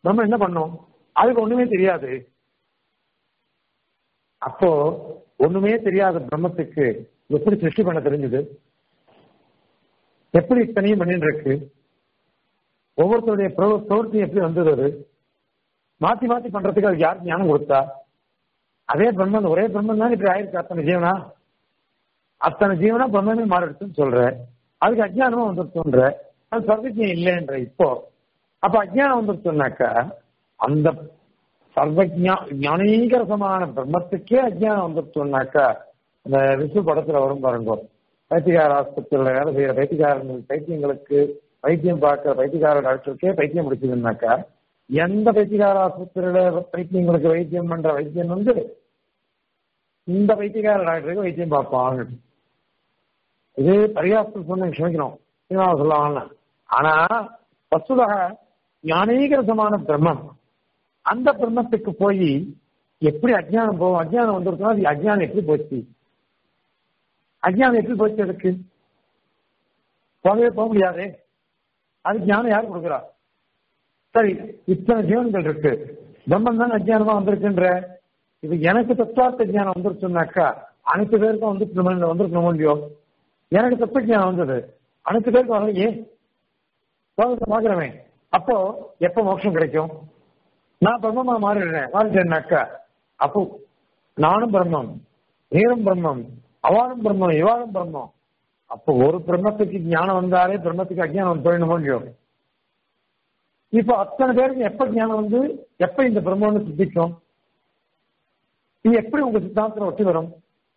பிரம்மம் என்ன பண்ணும் அதுக்கு ஒண்ணுமே தெரியாது அப்போ ஒண்ணுமே தெரியாத பிரம்மத்துக்கு எப்படி சிருஷ்டி பண்ண தெரிஞ்சது எப்படி இத்தனையும் பண்ணிட்டு இருக்கு ஒவ்வொருத்தருடைய பிரவ- பிரவൃத்தி எப்படி வந்தது அது மாத்தி மாத்தி பண்றதுக்கு அதுக்கு யார் ஞானம் கொடுத்தா அதே பிரம்மன் ஒரே பிரம்மன் தான் இப்படி ஆயிருக்கு அத்தனை ஜீவனா அத்தனை ஜீவனா பிரம்மமே மாறிடுச்சுன்னு சொல்ற அதுக்கு அஜ்ஞானமா வந்துருச்சுன்ற அது சர்வஜம் இல்லைன்ற இப்போ அப்ப அஜ்ஞானம் வந்துருச்சுனாக்கா அந்த சர்வஜா ஞானீகரசமான பிரம்மத்துக்கே அஜ்ஞானம் வந்துருச்சுனாக்கா இந்த விசு படத்துல வரும் பாருங்க பைத்தியகார ஆஸ்பத்திரியில வேலை செய்யற பைத்தியகாரங்கள் பைத்தியங்களுக்கு வைத்தியம் பார்க்கிற பைத்தியகார டாக்டருக்கே பைத்தியம் முடிச்சதுன்னாக்கா எந்த பைத்தியகார ஆஸ்பத்திரியில பைத்தியங்களுக்கு வைத்தியம் பண்ற வைத்தியம் வந்து இந்த பைத்தியகார டாக்டருக்கு வைத்தியம் பார்ப்பாங்க இது பரிகாசம் சொன்ன க்ஷமிக்கணும் சினிமாவை சொல்லலாம் ஆனா வசுதக ஞானீகரசமான பிரம்மம் அந்த பிரம்மத்துக்கு போய் எப்படி அஜ்ஞானம் போகும் அஜ்ஞானம் வந்திருக்கோம் அது அஜ்ஞானம் எப்படி போச்சு அஜ்ஞானம் எப்படி போச்சு அதுக்கு போகவே போக முடியாதே அது ஞானம் யார் கொடுக்குறா சரி இத்தனை ஜீவன்கள் இருக்கு பிரம்மன் தான் அஜ்ஞானமா வந்திருக்குன்ற இது எனக்கு தத்துவார்த்த ஞானம் வந்துருச்சுனாக்கா அனைத்து பேருக்கும் வந்து வந்திருக்கணும் இல்லையோ எனக்கு தத்துவ ஞானம் வந்தது அனைத்து பேருக்கும் வரல ஏன் லோகத்தை பாக்குறவன் அப்போ எப்ப மோட்சம் கிடைக்கும் நான் பிரம்மமா மாறிடுறேன் மாறிட்டேன்னாக்கா அப்போ நானும் பிரம்மம் நீரும் பிரம்மம் அவானும் பிரம்மம் இவாளும் பிரம்மம் அப்போ ஒரு பிரம்மத்துக்கு ஞானம் வந்தாலே பிரம்மத்துக்கு அஜ்ஞானம் போயிடணும் இல்லையோ இப்போ அத்தனை பேருக்கு எப்ப ஞானம் வந்து எப்ப இந்த பிரம்மம்னு சித்திக்கும் இது எப்படி உங்க சித்தாந்தத்துல ஒட்டி வரும்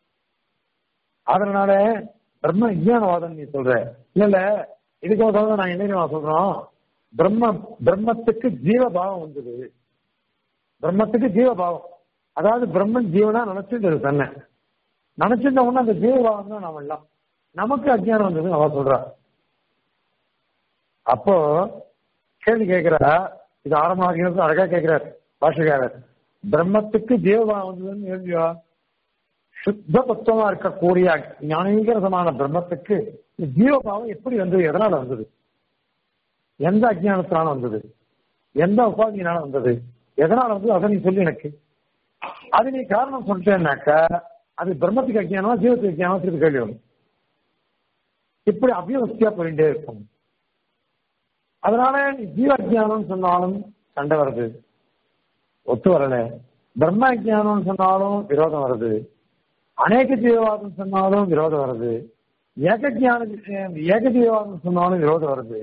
அதனால பிரம்ம விஞ்ஞானவாதம் நீ சொல்ற இல்ல இல்ல இதுக்கோசம் நான் என்ன சொல்றோம் பிரம்ம பிரம்மத்துக்கு ஜீவபாவம் வந்தது பிரம்மத்துக்கு ஜீவபாவம் அதாவது பிரம்மன் ஜீவனா நினைச்சிட்டு தன்னை நினைச்சிருந்த உடனே அந்த ஜீவபாவம் தான் நாம எல்லாம் நமக்கு அஜ்ஞானம் வந்தது அவ சொல்றா அப்போ கேள்வி கேட்கிறா இது ஆரம்பமாக அழகா கேட்கிறார் பாஷகாரர் பிரம்மத்துக்கு ஜீவபாவம் வந்ததுன்னு கேள்வியா சுத்த தத்துவமா இருக்கக்கூடிய ஞானீகரசமான பிரம்மத்துக்கு ஜீவபாவம் எப்படி வந்தது எதனால வந்தது எந்த அஜ்ஞானத்தினால வந்தது எந்த உபாதியினால வந்தது எதனால வந்து அதை நீ சொல்லி எனக்கு அது நீ காரணம் சொல்லிட்டேன்னாக்கா அது பிரம்மத்துக்கு அஜ்ஞானமா ஜீவத்துக்கு அஜ்ஞானம் திருப்பி கேள்வி வரும் இப்படி அபியவஸ்தியா போயிட்டே இருக்கும் அதனால நீ ஜீவ அஜ்ஞானம் சொன்னாலும் சண்டை வருது ஒத்து வரல பிரம்ம அஜ்ஞானம் சொன்னாலும் விரோதம் வருது அநேக ஜீவவாதம் சொன்னாலும் விரோதம் வருது ஏக ஜான ஏக ஜீவவாதம் சொன்னாலும் விரோதம் வருது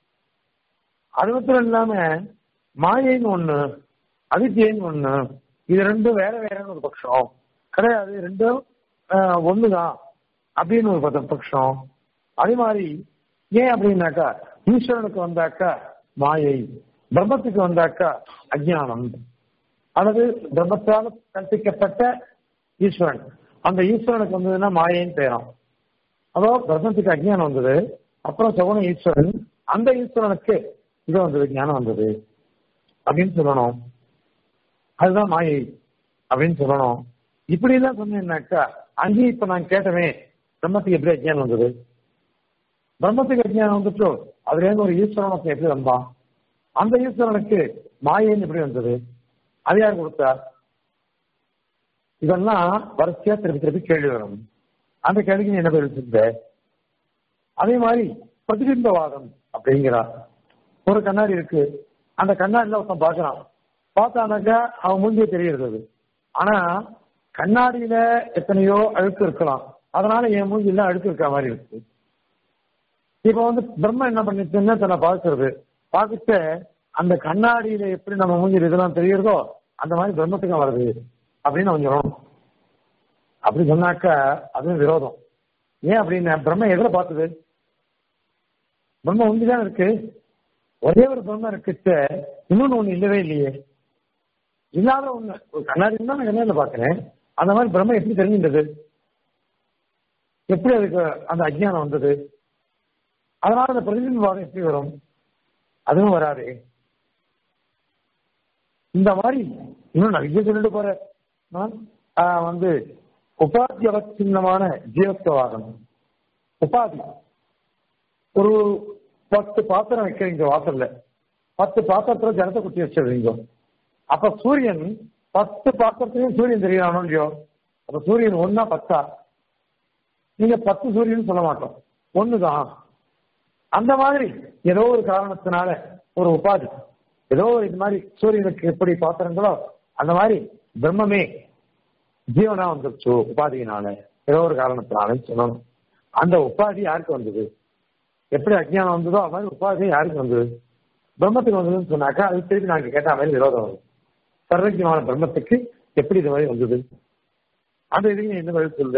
அது மட்டும் இல்லாம மாயைன்னு ஒண்ணு அதித்தியன்னு ஒண்ணு இது ரெண்டும் வேற வேறன்னு ஒரு பட்சம் கிடையாது ரெண்டும் ஆஹ், ஒண்ணுதான் அப்படின்னு ஒரு பத்த- பட்சம் அதே மாதிரி ஏன் அப்படின்னாக்கா ஈஸ்வரனுக்கு வந்தாக்கா மாயை பிரம்மத்துக்கு வந்தாக்கா அஜ்ஞானம் அல்லது பிரம்மத்தால் கற்பிக்கப்பட்ட ஈஸ்வரன் அந்த ஈஸ்வரனுக்கு வந்ததுன்னா மாயைன்னு பேரும் அதோ பிரம்மத்துக்கு அஜ்ஞானம் வந்தது அப்புறம் சகுன ஈஸ்வரன் அந்த ஈஸ்வரனுக்கு இது வந்தது ஞானம் வந்தது அப்படின்னு சொல்லணும் அதுதான் மாயை அப்படின்னு சொல்லணும் இப்படி எல்லாம் சொன்னேன்னாக்கா அங்கேயும் இப்ப நான் கேட்டவே பிரம்மத்துக்கு எப்படி அஜ்ஞானம் வந்தது பிரம்மத்துக்கு அஜ்ஞானம் வந்துட்டோ அதுல இருந்து ஒரு ஈஸ்வரனுக்கு எப்படி வந்தான் அந்த ஈஸ்வரனுக்கு மாயைன்னு எப்படி வந்தது அது யார் கொடுத்தா இதெல்லாம் வரிசையா திருப்பி திருப்பி கேள்வி வரும் அந்த கேள்விக்கு நீ என்ன பதில் சொல்ற அதே மாதிரி பிரதிபிம்பவாதம் அப்படிங்கிறார் ஒரு கண்ணாடி இருக்கு அந்த கண்ணாடியில ஒருத்தன் பார்க்கறான் பார்த்தானாக்கா அவன் மூஞ்சியே தெரியறது அது. ஆனா கண்ணாடியில எத்தனையோ அழுக்கு இருக்கலாம் அதனால என் மூஞ்சில அழுக்கு இருக்க மாதிரி இருக்கு இப்ப வந்து பிரம்ம என்ன பண்ணிச்சுன்னா தன்னை பார்க்கறது பார்த்துட்டு அந்த கண்ணாடியில எப்படி நம்ம மூஞ்சில் இதெல்லாம் தெரியுறதோ அந்த மாதிரி பிரம்மத்துக்கும் வருது அப்படின்னு அவன் சொல்லணும் அப்படி சொன்னாக்கா அதுவும் விரோதம் ஏன் அப்படின்னு பிரம்ம எதுல பார்த்தது பிரம்ம ஒன்றுதான் இருக்கு ஒரே ஒரு பிரம்மம் இருக்குச்சு இன்னொன்னு ஒண்ணு இல்லவே இல்லையே இல்லாத ஒண்ணு ஒரு கண்ணாடி தான் நான் கண்ணாடியில பாக்குறேன் அந்த மாதிரி பிரம்ம எப்படி தெரிஞ்சின்றது எப்படி அதுக்கு அந்த அஜ்ஞானம் வந்தது அதனால அந்த பிரதிபிம்பாதம் எப்படி வரும் அதுவும் வராது இந்த மாதிரி இன்னும் நிறைய சொல்லிட்டு போற நான், ஆஹ், வந்து உபாதி அவச்சின்னமான ஜீவத்துவாதம் உபாதி ஒரு பத்து பாத்திரம் வைக்கிறீங்க வாசல்ல பத்து பாத்திரத்துல ஜலத்தை குத்தி வச்சிருவீங்க அப்ப சூரியன் பத்து பாத்திரத்திலையும் சூரியன் தெரியறானோ இல்லையோ அப்ப சூரியன் ஒன்னா பத்தா நீங்க பத்து சூரியன் சொல்ல மாட்டோம் ஒண்ணுதான் அந்த மாதிரி ஏதோ ஒரு காரணத்தினால ஒரு உபாதி ஏதோ ஒரு இது மாதிரி சூரியனுக்கு எப்படி பாத்திரங்களோ அந்த மாதிரி பிரம்மமே ஜீவனா வந்துருச்சு உபாதியினால ஏதோ ஒரு காரணத்தினால சொல்லணும் அந்த உபாதி யாருக்கு வந்தது எப்படி அஜ்ஞானம் வந்ததோ அது மாதிரி உபாதி யாருக்கு வந்தது பிரம்மத்துக்கு வந்ததுன்னு சொன்னாக்கா அது திருப்பி நாங்க கேட்ட மாதிரி விரோதம் வரும் சர்வஜமான பிரம்மத்துக்கு எப்படி இது மாதிரி வந்தது அந்த இதுக்கு நீ என்ன பதில் சொல்ற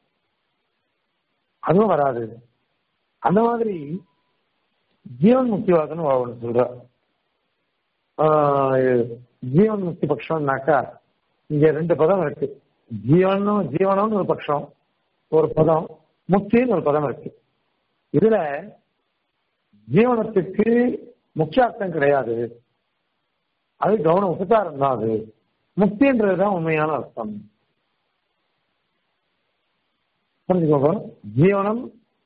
அதுவும் வராது அந்த மாதிரி ஜீவன் முக்திவாதன்னு ஒன்று சொல்ற ஆஹ் ஜீவன் முக்தி பட்சம்னாக்கா இங்க ரெண்டு பதம் இருக்கு ஜீவனும் ஜீவனம்னு ஒரு பட்சம் ஒரு பதம் முக்தின்னு ஒரு பதம் இருக்கு இதுல ஜீவனத்துக்கு முக்கிய அர்த்தம் கிடையாது அது கவனம் உபச்சாரம் தான் அது முக்தின்றதுதான் உண்மையான அர்த்தம் புரிஞ்சுக்கோங்க ஜீவனம்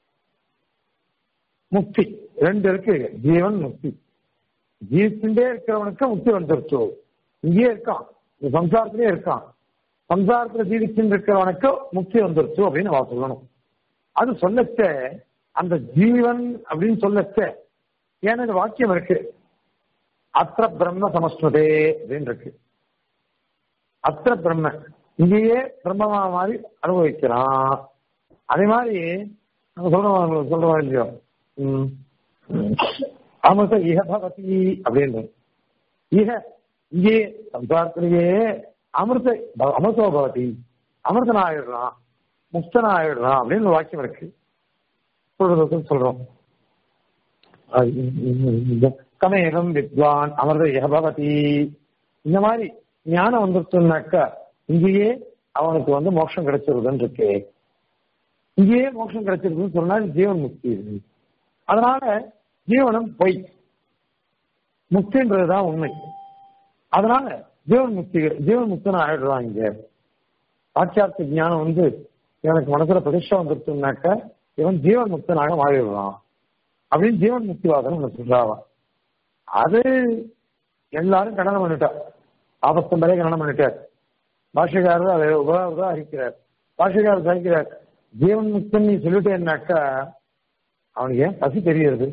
முக்தி ரெண்டு இருக்கு ஜீவன் முக்தி ஜீவிச்சுட்டே இருக்கிறவனுக்கு முக்தி வந்துருச்சோ இங்கேயே இருக்கான் இந்த சம்சாரத்திலே இருக்கான் சம்சாரத்துல ஜீவிச்சுட்டு இருக்கிறவனுக்கு முக்தி வந்துருச்சு அப்படின்னு அவ சொல்லணும் அது சொல்லச்ச அந்த ஜீவன் அப்படின்னு சொல்லச்ச ஏன்னா இந்த வாக்கியம் இருக்கு அத்திர பிரம்ம சமஸ்மதே அப்படின்னு இருக்கு அத்திர பிரம்ம இங்கேயே பிரம்மமா மாதிரி அனுபவிக்கிறான் அதே மாதிரி நம்ம சொல்றோம் சொல்றோம் இல்லையோ ம். அமிர்த இஹ பவதி அப்படின்னு இஹ இங்கே சம்சாரத்திலேயே அமிர்த அமிர்தோ பவதி அமிர்தன் ஆயிடுறான் முக்தன் ஆயிடுறான் அப்படின்னு ஒரு வாக்கியம் இருக்கு சொல்றதுக்கு சொல்றோம் கமேகம் வித்வான் அமிர்த இஹ பவதி இந்த மாதிரி ஞானம் வந்துருச்சுனாக்கா இங்கேயே அவனுக்கு வந்து மோட்சம் கிடைச்சிருதுன்னு இருக்கு இங்கேயே மோட்சம் கிடைச்சிருக்குன்னு சொன்னால் ஜீவன் முக்தி இது. அதனால ஜீவனம் பொய் முக்தின்றதுதான் உண்மை அதனால ஜீவன் முக்தி ஜீவன் முக்தன் ஆயிடுறான் இங்க சாட்சியார்த்த ஞானம் வந்து எனக்கு மனசுல பிரதிஷ்டை வந்துருச்சுனாக்க இவன் ஜீவன் முக்தனாக மாறிடுறான் அப்படின்னு ஜீவன் முக்திவாதம் ஒண்ணு சொல்றாவா அது எல்லாரும் கண்டனம் பண்ணிட்டா ஆபத்தம் வரை கண்டனம் பண்ணிட்டார் பாஷகாரர் அதை உபகாரதான் அறிக்கிறார் பாஷகாரர் அறிக்கிறார் ஜீவன் முக்தன் நீ சொல்லிட்டேன்னாக்கா அவனுக்கு ஏன் பசி தெரியுது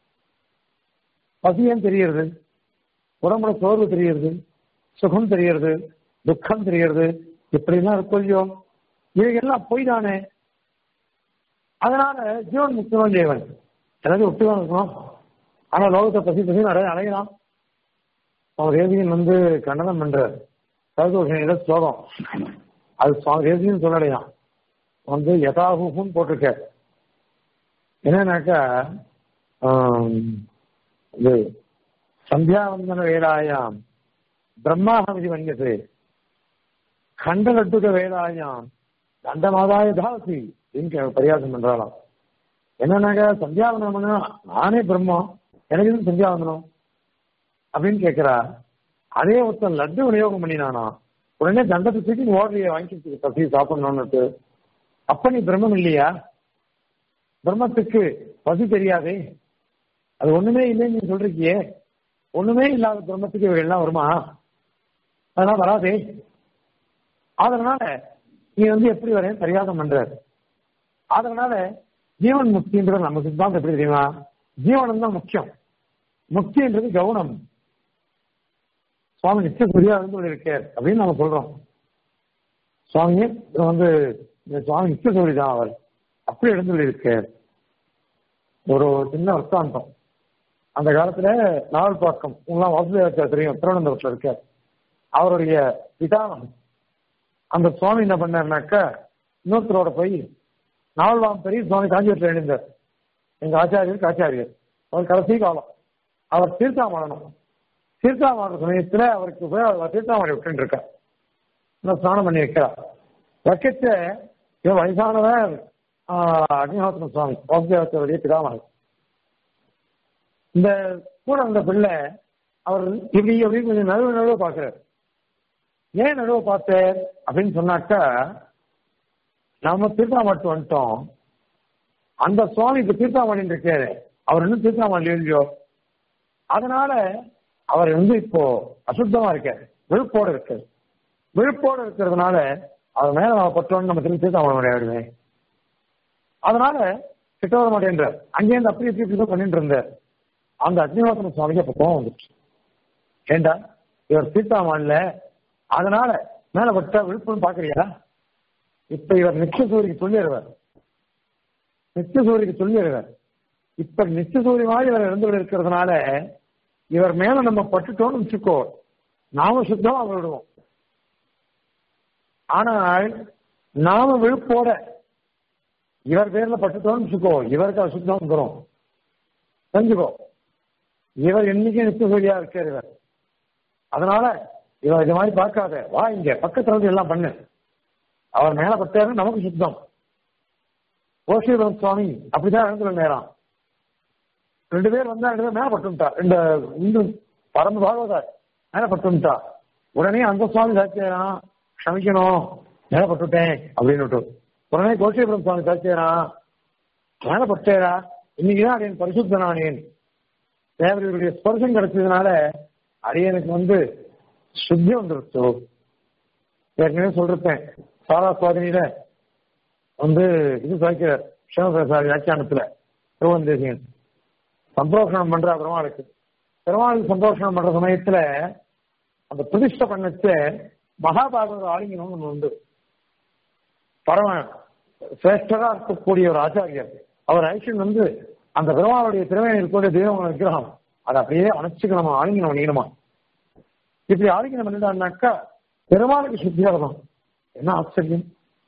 பசி ஏன் தெரியுது உடம்புல சோர்வு தெரியுது சுகம் தெரியுது துக்கம் தெரியுது இப்படிலாம் இருக்கும் இல்லையோ இவைகள்லாம் பொய் தானே அதனால ஜீவன் முக்தம் ஜீவன் எனக்கு முக்திதான் இருக்கணும் ஆனா லோகத்தை பசி பசி நிறைய அடையலாம் அவன் தேவியன் வந்து கண்டனம் பண்ற சரதோஷன் ஸ்லோகம் அது சுவாமி தேவியன் சொல்லலையாம் வந்து யதாஹுன்னு போட்டிருக்க என்னன்னாக்கா ஆம், இது சந்தியாவந்தன வேலாயாம் பிரம்மாஹமிதி மன்யசே கண்டலட்டுக வேலாயாம் தண்டமாதாய தாசி அப்படின்னு பரியாசம் பண்றாளாம் என்னன்னாக்கா சந்தியாவந்தனம் பண்ணா நானே பிரம்மம் எனக்கு எதுவும் சந்தியாவந்தனம் அப்படின்னு கேட்கிறா அதே ஒருத்தன் லட்டு விநியோகம் பண்ணினானா உடனே தண்டத்தை தூக்கி நீ ஓடலையே வாங்கிட்டு பசி சாப்பிடணும்னுட்டு அப்ப நீ பிரம்மம் இல்லையா பிரம்மத்துக்கு பசி தெரியாதே அது ஒண்ணுமே இல்லைன்னு நீ சொல்றியே ஒண்ணுமே இல்லாத பிரம்மத்துக்கு இவை எல்லாம் வருமா அதெல்லாம் வராதே அதனால நீ வந்து எப்படி வரேன் பரிகாசம் பண்ற அதனால ஜீவன் முக்தின்றது நம்ம சித்தாந்தம் எப்படி தெரியுமா ஜீவனம் தான் முக்கியம் முக்தின்றது கவுனம் சுவாமி நிச்சய புரியா இருந்து இருக்கார் அப்படின்னு நம்ம சொல்றோம் சுவாமி வந்து இந்த சுவாமி நிச்சய சூரி தான் அவர் அப்படி எழுந்து இருக்கார் ஒரு சின்ன வர்த்தாந்தம் அந்த காலத்துல நாவல்பாக்கம் உங்களாம் வாசுதேவாச்சார் தெரியும் திருவனந்தபுரத்தில் இருக்க அவருடைய பிதானம் அந்த சுவாமி என்ன பண்ணாருனாக்கா இன்னொருத்தரோட போய் நாவல்வாம் பெரிய சுவாமி காஞ்சிபுரத்தில் எழுந்தார் எங்க ஆச்சாரியருக்கு ஆச்சாரியர் அவர் கடைசி காலம் அவர் தீர்த்தாமடணும் தீர்த்தாமட சமயத்துல அவருக்கு போய் அவர் தீர்த்தாமடை விட்டு இருக்கார் இன்னும் ஸ்நானம் பண்ணி வைக்கிறார் வைக்கச்ச இவன் வயசானவர் அக்னிஹோத்திரம் சுவாமி வாசுதேவாச்சாரிய பிதாமகன் இந்த கூட அந்த பிள்ளை அவர் இப்படி அப்படி கொஞ்சம் நடுவு நடுவு பார்க்கிறார் ஏன் நடுவு பார்த்தார் அப்படின்னு சொன்னாக்கா நாம தீர்த்தாமட்டு வந்துட்டோம் அந்த சுவாமி இப்ப தீர்த்தாமணி இருக்காரு அவர் இன்னும் தீர்த்தாமணி இல்லையோ அதனால அவர் வந்து இப்போ அசுத்தமா இருக்கார் விழுப்போடு இருக்கார் விழுப்போடு இருக்கிறதுனால அவர் மேல நம்ம பட்டோன்னு நம்ம திருப்பி சேர்த்து அவனை விளையாடுவேன் அதனால கிட்ட வர மாட்டேன்றார் அங்கேருந்து அப்படி இப்படி இப்படி தான் பண்ணிட்டு இருந்தார் அந்த அக்னிஹோத்திர சுவாமிக்கு அப்ப கோவம் வந்துச்சு ஏண்டா இவர் சீதாமான்ல அதனால மேல பட்டா விழுப்புரம் பாக்குறியா இப்ப இவர் நிச்சயசூரிக்கு சொல்லிடுவார் நிச்சயசூரிக்கு சொல்லிடுவார் இப்ப நிச்சயசூரி மாதிரி இவர் இருந்து இருக்கிறதுனால இவர் மேல நம்ம பட்டுட்டோம்னு வச்சுக்கோ நாம சுத்தமா விடுவோம் ஆனால் நாம விழுப்போட இவர் பேர்ல பட்டுட்டோம்னு வச்சுக்கோ இவருக்கு அசுத்தம் வந்துடும் தெரிஞ்சுக்கோ இவர் என்னைக்கும் நிச்சயசூரியா இருக்கார் இவர் அதனால இவர் இது மாதிரி பார்க்காத வா இங்க பக்கத்துல வந்து எல்லாம் பண்ணு அவர் மேல பட்டாரு நமக்கு சுத்தம் ஓஷிவரம் சுவாமி அப்படிதான் எழுந்துள்ள நேரம் ரெண்டு பேர் வந்தா ரெண்டு பேர் மேல பட்டுட்டா ரெண்டு இந்து பரம பாகவதார் மேல பட்டுட்டா உடனே அந்த சுவாமி சாட்சியறான் க்ஷமிக்கணும் மேல பட்டுட்டேன் அப்படின்னு உடனே கோஷிபுரம் சுவாமி சாட்சியறான் மேல பட்டேரா இன்னைக்குதான் அடியன் பரிசுத்தனானேன் தேவரையுடைய ஸ்பர்சம் கிடைச்சதுனால அடியனுக்கு வந்து சுத்தி வந்துருச்சு ஏற்கனவே சொல்லிருப்பேன் சாரா சுவாதினியில வந்து இது சாய்க்கிறார் சிவபிரசாத் வியாக்கியானத்துல திருவந்தேசியன் சந்தோஷனம் பண்ற பெருமாளுக்கு பெருமாளுக்கு சந்தோஷனம் பண்ற சமயத்துல அந்த பிரதிஷ்ட பண்ணச்ச மகாபாகவத ஆலிங்கனம் ஒண்ணு உண்டு பரம சிரேஷ்டரா இருக்கக்கூடிய ஒரு ஆச்சாரியர் அவர் ஐஷன் வந்து அந்த பெருமாளுடைய திறமையை இருக்கக்கூடிய தெய்வம் விக்கிரகம் அதை அப்படியே அணைச்சுக்கணுமா ஆலிங்கனம் பண்ணிக்கணுமா இப்படி ஆலிங்கனம் பண்ணிட்டான்னாக்கா பெருமாளுக்கு சுத்தியாகணும் என்ன ஆச்சரியம்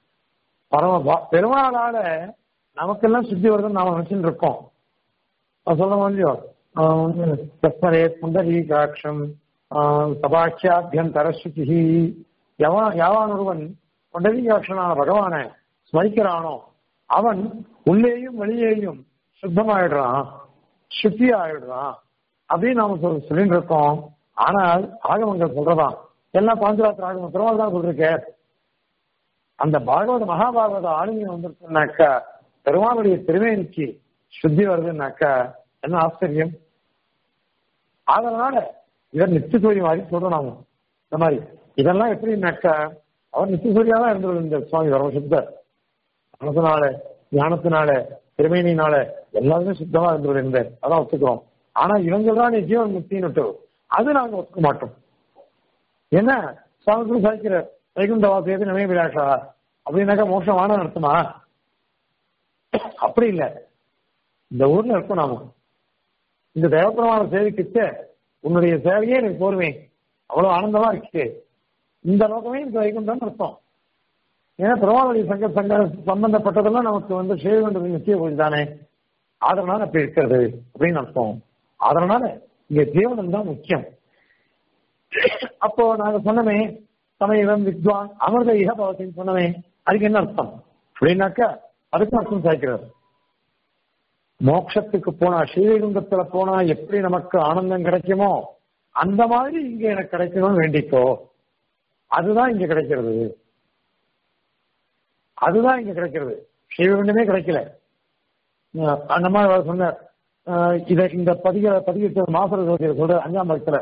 பரம பெருமாளால நமக்கெல்லாம் சுத்தி வருதுன்னு நாம நினைச்சுட்டு இருக்கோம் சொல்ல முடியும் தஸ்மரே புண்டரீகாட்சம் சபாட்சியாபியந்தர சுச்சி எவன் யாவான் ஒருவன் புண்டரீகாட்சனான பகவானை ஸ்மரிக்கிறானோ அவன் உள்ளேயும் வெளியேயும் சுத்தமாயிடுறான் சுத்தி ஆயிடுறான் அப்படின்னு நாம சொல் சொல்லிட்டு இருக்கோம் ஆனால் ஆகமங்கள் சொல்றதான் எல்லாம் பாஞ்சராத்திர ஆகமம் பெருமாள் தான் சொல்லிருக்கேன் அந்த பாகவத மகாபாகவத ஆளுமையை வந்துருச்சுனாக்கா பெருமாளுடைய திருவேணிக்கு சுத்தி வருதுன்னாக்கா என்ன ஆச்சரியம் அதனால இவர் நித்தியசூரிய மாதிரி சொல்றோம் நாம இந்த மாதிரி இதெல்லாம் எப்படின்னாக்கா அவர் நித்தியசூரியா தான் இருந்தது இந்த சுவாமி வரவசுத்தர் மனசனால ஞானத்தினால திருமேனினால எல்லாருமே சுத்தமா இருந்தவர் இருந்தார் அதான் ஒத்துக்கிறோம் ஆனா இவங்க சொல்றா நீ ஜீவன் முக்தின்னு அது நாங்க ஒத்துக்க மாட்டோம் என்ன சுவாமி சாய்க்கிறார் வைகுண்ட வாசியது நினைவு விலாஷா அப்படின்னாக்கா மோஷம் வானம் அர்த்தமா அப்படி இல்லை இந்த ஊர்ல இருக்கும் நாம இந்த தேவப்பிரமான சேவைக்கிட்ட உன்னுடைய சேவையே எனக்கு போருவேன் அவ்வளவு ஆனந்தமா இருக்கு இந்த நோக்கமே இந்த வைகுண்டம் அர்த்தம் ஏன்னா பிரமாவளி சங்க சங்க சம்பந்தப்பட்டதெல்லாம் நமக்கு வந்து செய்ய வேண்டியது நிச்சய பூஜை தானே அதனால அப்படி இருக்கிறது அப்படின்னு அர்த்தம் அதனால இங்க ஜீவனம் தான் முக்கியம் அப்போ நாங்க சொன்னமே சமயம் வித்வான் அமிர்த இக பவத்தின்னு சொன்னமே அதுக்கு என்ன அர்த்தம் அப்படின்னாக்கா அதுக்கு அர்த்தம் சாய்க்கிறார் மோட்சத்துக்கு போனா ஸ்ரீவைகுண்டத்துல போனா எப்படி நமக்கு ஆனந்தம் கிடைக்குமோ அந்த மாதிரி இங்க எனக்கு கிடைக்கணும்னு வேண்டிக்கோ அதுதான் இங்க கிடைக்கிறது அதுதான் இங்க கிடைக்கிறது ஸ்ரீவைகுண்டமே கிடைக்கல அந்த மாதிரி அவர் சொன்னார் இதை இந்த பதிக பதிகத்தை மாசர ஜோதியை சொல்ற அஞ்சாம் பக்கத்துல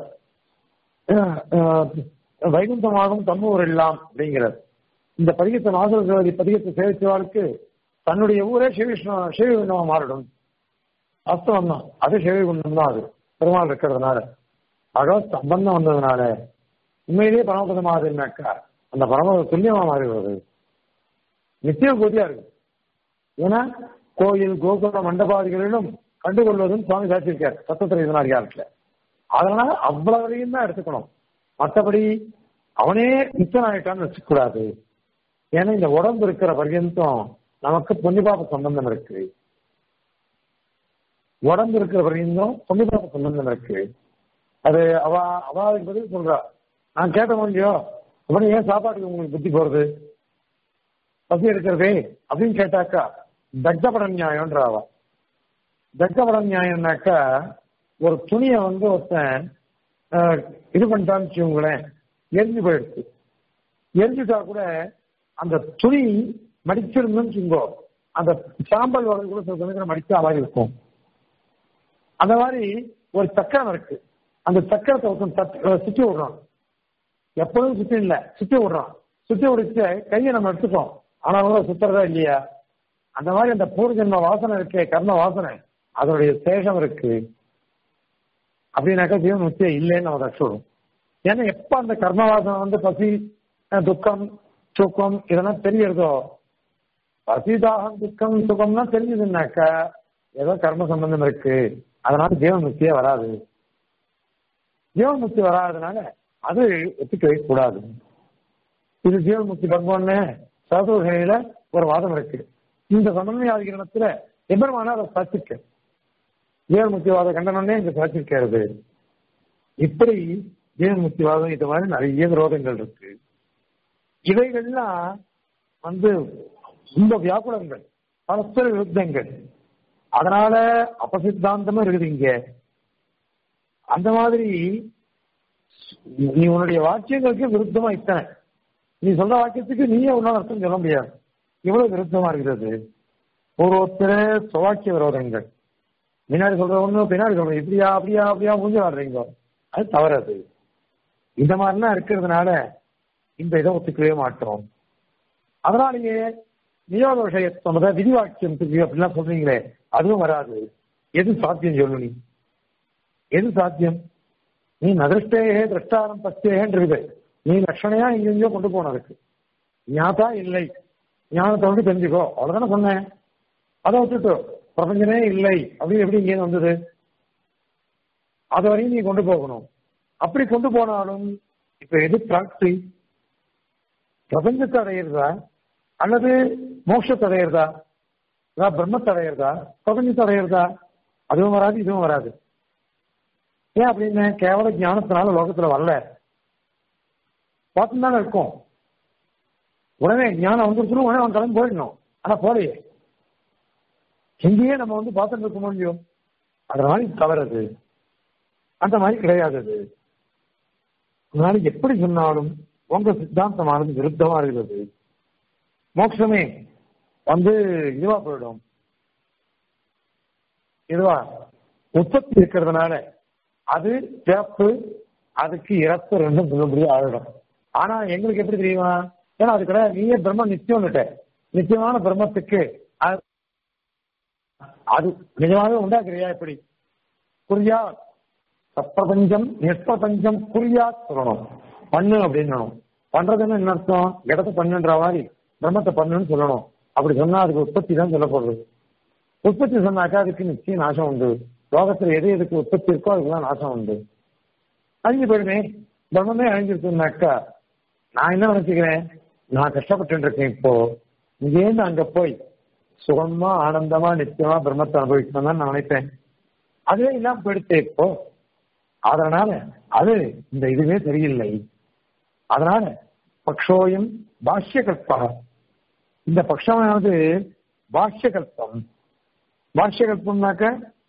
வைகுண்டமாகும் தம்மூர் எல்லாம் அப்படிங்கிறார் இந்த பதிகத்தை மாசர ஜோதி பதிகத்தை சேவிச்சவாருக்கு தன்னுடைய ஊரே சிவவிஷ்ணு சிவகுண்டமா மாறிடும் வாஸ்தவம் தான் அது சிவகுண்டம் தான் அது பெருமாள் இருக்கிறதுனால பகவத் சம்பந்தம் வந்ததுனால உண்மையிலேயே பரமபதமாகுதுன்னாக்கா அந்த பரமபத துல்லியமா மாறி வருது நித்திய பூஜையா இருக்கு ஏன்னா கோயில் கோகுல மண்டபாதிகளிலும் கண்டுகொள்வதும் சுவாமி சாட்சியிருக்கார் தத்துவத்திர இதனாரியாருக்குல அதனால அவ்வளவு வரையும் தான் எடுத்துக்கணும் மற்றபடி அவனே நித்தனாயிட்டான்னு வச்சுக்கூடாது ஏன்னா இந்த உடம்பு இருக்கிற பர்யந்தம் நமக்கு புண்ணியபாப சம்பந்தம் இருக்கு உடம்பு இருக்கிற பர்யந்தம் புண்ணியபாப சம்பந்தம் இருக்கு அது அவ அவளுக்கு பதில் சொல்றா நான் கேட்ட முடியும் உடனே ஏன் சாப்பாட்டுக்கு உங்களுக்கு புத்தி போறது பசி எடுக்கிறதே அப்படின்னு கேட்டாக்கா தக்தபட நியாயம்ன்ற அவ தக்தபட நியாயம்னாக்கா ஒரு துணியை வந்து ஒருத்தன் இது பண்ணிட்டான்னு வச்சுக்கோங்களேன் எரிஞ்சு போயிடுச்சு எரிஞ்சுட்டா கூட அந்த துணி மடிச்சிருந்தோம்னு வச்சுக்கோ அந்த சாம்பல் வரது கூட சில சமயத்தில் மடிச்சா மாதிரி இருக்கும் அந்த மாதிரி ஒரு சக்கரம் இருக்கு அந்த சக்கரத்தை ஒருத்தன் தட்டு- அஹ் சுத்தி விடுறான் எப்பொழுதும் சுத்தி இல்ல சுத்தி விடுறான் சுத்தி விடுச்சு கையை நம்ம எடுத்துக்கோம் ஆனா கூட சுத்துறதா இல்லையா அந்த மாதிரி அந்த பூர்வஜன்ம வாசனை இருக்கே கர்ம வாசனை அதனுடைய சேஷம் இருக்கு அப்படின்னாக்கா ஜீவன் முத்தியம் இல்லைன்னு நம்ம சொல்லுவோம் ஏன்னா எப்ப அந்த கர்ம வாசனை வந்து பசி அஹ் துக்கம் சுக்கம் இதெல்லாம் தெரியறதோ பசி தாகம் துக்கம் சுகம்னா தெரிஞ்சதுன்னாக்கா ஏதோ கர்ம சம்பந்தம் இருக்கு அதனால ஜீவன் முக்தியே வராது ஜீவன் முக்தி வராதனால அது ஒத்துக்கவே கூடாது இது ஜீவன் முக்தி பகவான்னு சதோகையில ஒரு வாதம் இருக்கு இந்த சமன்வயாதிகரணத்துல எபெருமான அதை சாட்சிக்க ஜீவன் முக்திவாத கண்டனம்னே இங்க சாட்சிக்கிறது இப்படி ஜீவன் முக்திவாதம் இது மாதிரி நிறைய விரோதங்கள் இருக்கு இவைகள்லாம் வந்து ரொம்ப வியாக்குலங்கள் பரஸ்பர விருத்தங்கள் அதனால அபசித்தாந்தமும் இருக்குது இங்க அந்த மாதிரி நீ உன்னுடைய வாக்கியங்களுக்கு விருத்தமா இத்தனை நீ சொல்ற வாக்கியத்துக்கு நீயே உன்னால அர்த்தம் சொல்ல முடியாது இவ்வளவு விருத்தமா இருக்கிறது ஒரு ஒருத்தர் சுவாக்கிய விரோதங்கள் முன்னாடி சொல்ற ஒண்ணு பின்னாடி சொல்ற இப்படியா அப்படியா அப்படியா மூஞ்சி ஆடுறீங்க அது தவறது இந்த மாதிரிலாம் இருக்கிறதுனால இந்த இதை ஒத்துக்கவே மாட்டோம் அதனாலேயே நியோக விஷயத்தோட விதிவாக்கியத்துக்கு அப்படிலாம் சொல்றீங்களே அதுவும் வராது எது சாத்தியம் சொல்லு நீ எது சாத்தியம் நீ நதிருஷ்டேயே திரஷ்டாரம் பஸ்தேகன்றது நீ லட்சணையா இங்கெங்கயோ கொண்டு போனதுக்கு ஞாதா இல்லை ஞானத்தை வந்து தெரிஞ்சுக்கோ அவ்வளவுதானே சொன்னேன் அதை விட்டுட்டு பிரபஞ்சமே இல்லை அப்படின்னு எப்படி இங்கே வந்தது அது வரையும் நீ கொண்டு போகணும் அப்படி கொண்டு போனாலும் இப்ப எது பிராக்டி பிரபஞ்சத்தை அடையிறதா அல்லது மோட்சத்தை அடையிறதா அதாவது பிரம்மத்தை அடையிறதா பிரபஞ்சத்தை அடையிறதா அதுவும் வராது இதுவும் வராது ஏன் அப்படின்னு கேவல ஞானத்தினால லோகத்துல வரல பார்த்து தானே இருக்கும் உடனே ஞானம் வந்துருச்சுன்னு உடனே அவன் கிளம்பி போயிடணும் ஆனா போலையே எங்கேயே நம்ம வந்து பார்த்துட்டு இருக்க முடியும் அதனால இது தவறது அந்த மாதிரி கிடையாது அது அதனால எப்படி சொன்னாலும் உங்க சித்தாந்தமானது விருத்தமா இருக்கிறது மோட்சமே வந்து இதுவா போயிடும் இதுவா உற்பத்தி இருக்கிறதுனால அது பிறப்பு அதுக்கு இறப்பு ரெண்டும் சொல்லும்படியா ஆயிடும் ஆனா எங்களுக்கு எப்படி தெரியுமா ஏன்னா அது கிடையாது நீயே பிரம்ம நித்தியம்னுட்ட நிச்சயமான பிரம்மத்துக்கு அது- அது நிஜமாவே உண்டாக்குறியா எப்படி குறியா சப்பிரபஞ்சம் நிஷ்பிரபஞ்சம் குறியா சொல்லணும் பண்ணு அப்படின்னணும் பண்றதுன்னு என்ன அர்த்தம் இடத்த பண்ணுன்ற மாதிரி பிரம்மத்தை பண்ணுன்னு சொல்லணும் அப்படி சொன்னா அதுக்கு உற்பத்தி தான் சொல்லப்படுறது உற்பத்தி சொன்னாக்கா அதுக்கு நிச்சயம் நாசம் உண்டு லோகத்துல எது எதுக்கு உற்பத்தி இருக்கோ அதுக்கெல்லாம் நாசம் உண்டு அழிஞ்சு போயிடுமே பிரம்மமே அழிஞ்சிருக்குனாக்கா நான் என்ன நினைச்சுக்கிறேன் நான் கஷ்டப்பட்டு இருக்கேன் இப்போ இங்கேருந்து அங்க போய் சுகமா ஆனந்தமா நிச்சயமா பிரம்மத்தை அனுபவிக்கணும் தான் நான் நினைப்பேன் அதுவே இல்லாம போயிடுச்சு இப்போ அதனால அது இந்த இதுவே சரியில்லை அதனால பக்ஷோயம் பாஷ்ய கல்பா இந்த பட்சமானது பாஷ்ய கல்பம் பாஷ்ய கல்பம்னாக்க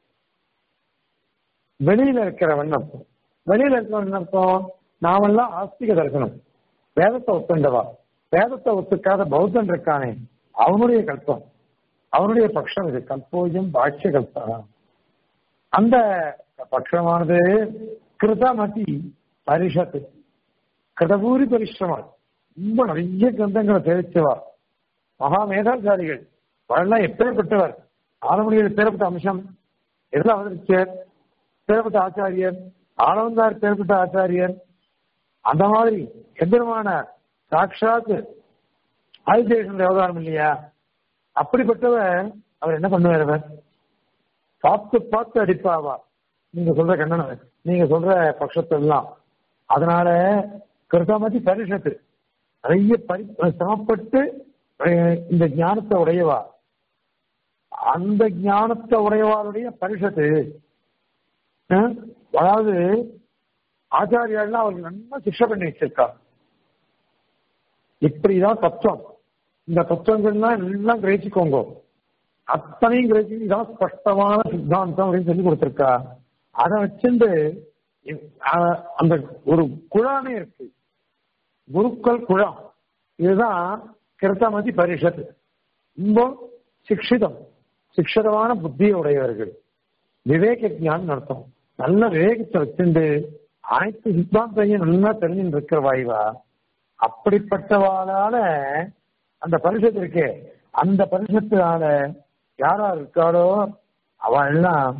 வெளியில இருக்கிற வண்ணம் வெளியில இருக்கிற அர்த்தம் நாமெல்லாம் ஆஸ்திக தரிசனம் வேதத்தை ஒத்துண்டவா வேதத்தை ஒத்துக்காத பௌத்தன் இருக்கானே அவனுடைய கல்பம் அவனுடைய பட்சம் இது கல்போஜம் பாஷ்ய கல்பா அந்த பட்சமானது கிருதமதி பரிஷத்து கிருதபூரி பரிசிரமம் ரொம்ப நிறைய கிரந்தங்களை தெரிவிச்சவா மகா மேதாச்சாரிகள் வரலாம் எப்பேற்பட்டவர் ஆலமணியில் பேரப்பட்ட அம்சம் எதுல அவதரிச்சார் பேரப்பட்ட ஆச்சாரியர் ஆனந்தார் பேரப்பட்ட ஆச்சாரியர் அந்த மாதிரி எந்திரமான சாட்சாத் ஆதிசேஷன் அவதாரம் இல்லையா அப்படிப்பட்டவர் அவர் என்ன பண்ணுவார் அவர் பார்த்து பார்த்து அடிப்பாவா நீங்க சொல்ற கண்ணன நீங்க சொல்ற பட்சத்தெல்லாம் அதனால கிருதமதி பரிஷத்து நிறைய பரி சிரமப்பட்டு அஹ், இந்த ஞானத்தை உடையவா அந்த ஞானத்தை உடையவாருடைய பரிஷத்து அஹ், அதாவது ஆச்சாரியாலாம் அவருக்கு நல்லா சிக்ஷை பண்ணி வச்சிருக்கா இப்படிதான் தத்துவம் இந்த தத்துவங்கள்லாம் எல்லாம் கிரகிச்சுக்கோங்க அத்தனையும் கிரகிச்சு இதான் ஸ்பஷ்டமான சித்தாந்தம் அப்படின்னு சொல்லி கொடுத்திருக்கா அதை வச்சுட்டு இ- அஹ், அந்த ஒரு குழாமே இருக்கு குருக்கள் குழாம் இதுதான் கிருத்தமதி பரிஷத் ரொம்ப சிக்ஷிதம் சிக்ஷிதமான புத்தியை உடையவர்கள் விவேக ஞானம் அர்த்தம் நல்ல விவேகத்தை வச்சுண்டு அனைத்து சித்தாந்தையும் நல்லா தெரிஞ்சுட்டு இருக்கிற வாய்வா அப்படிப்பட்டவாளால அந்த பரிசத்து இருக்கே அந்த பரிசத்தால யாரா இருக்காளோ அவ எல்லாம்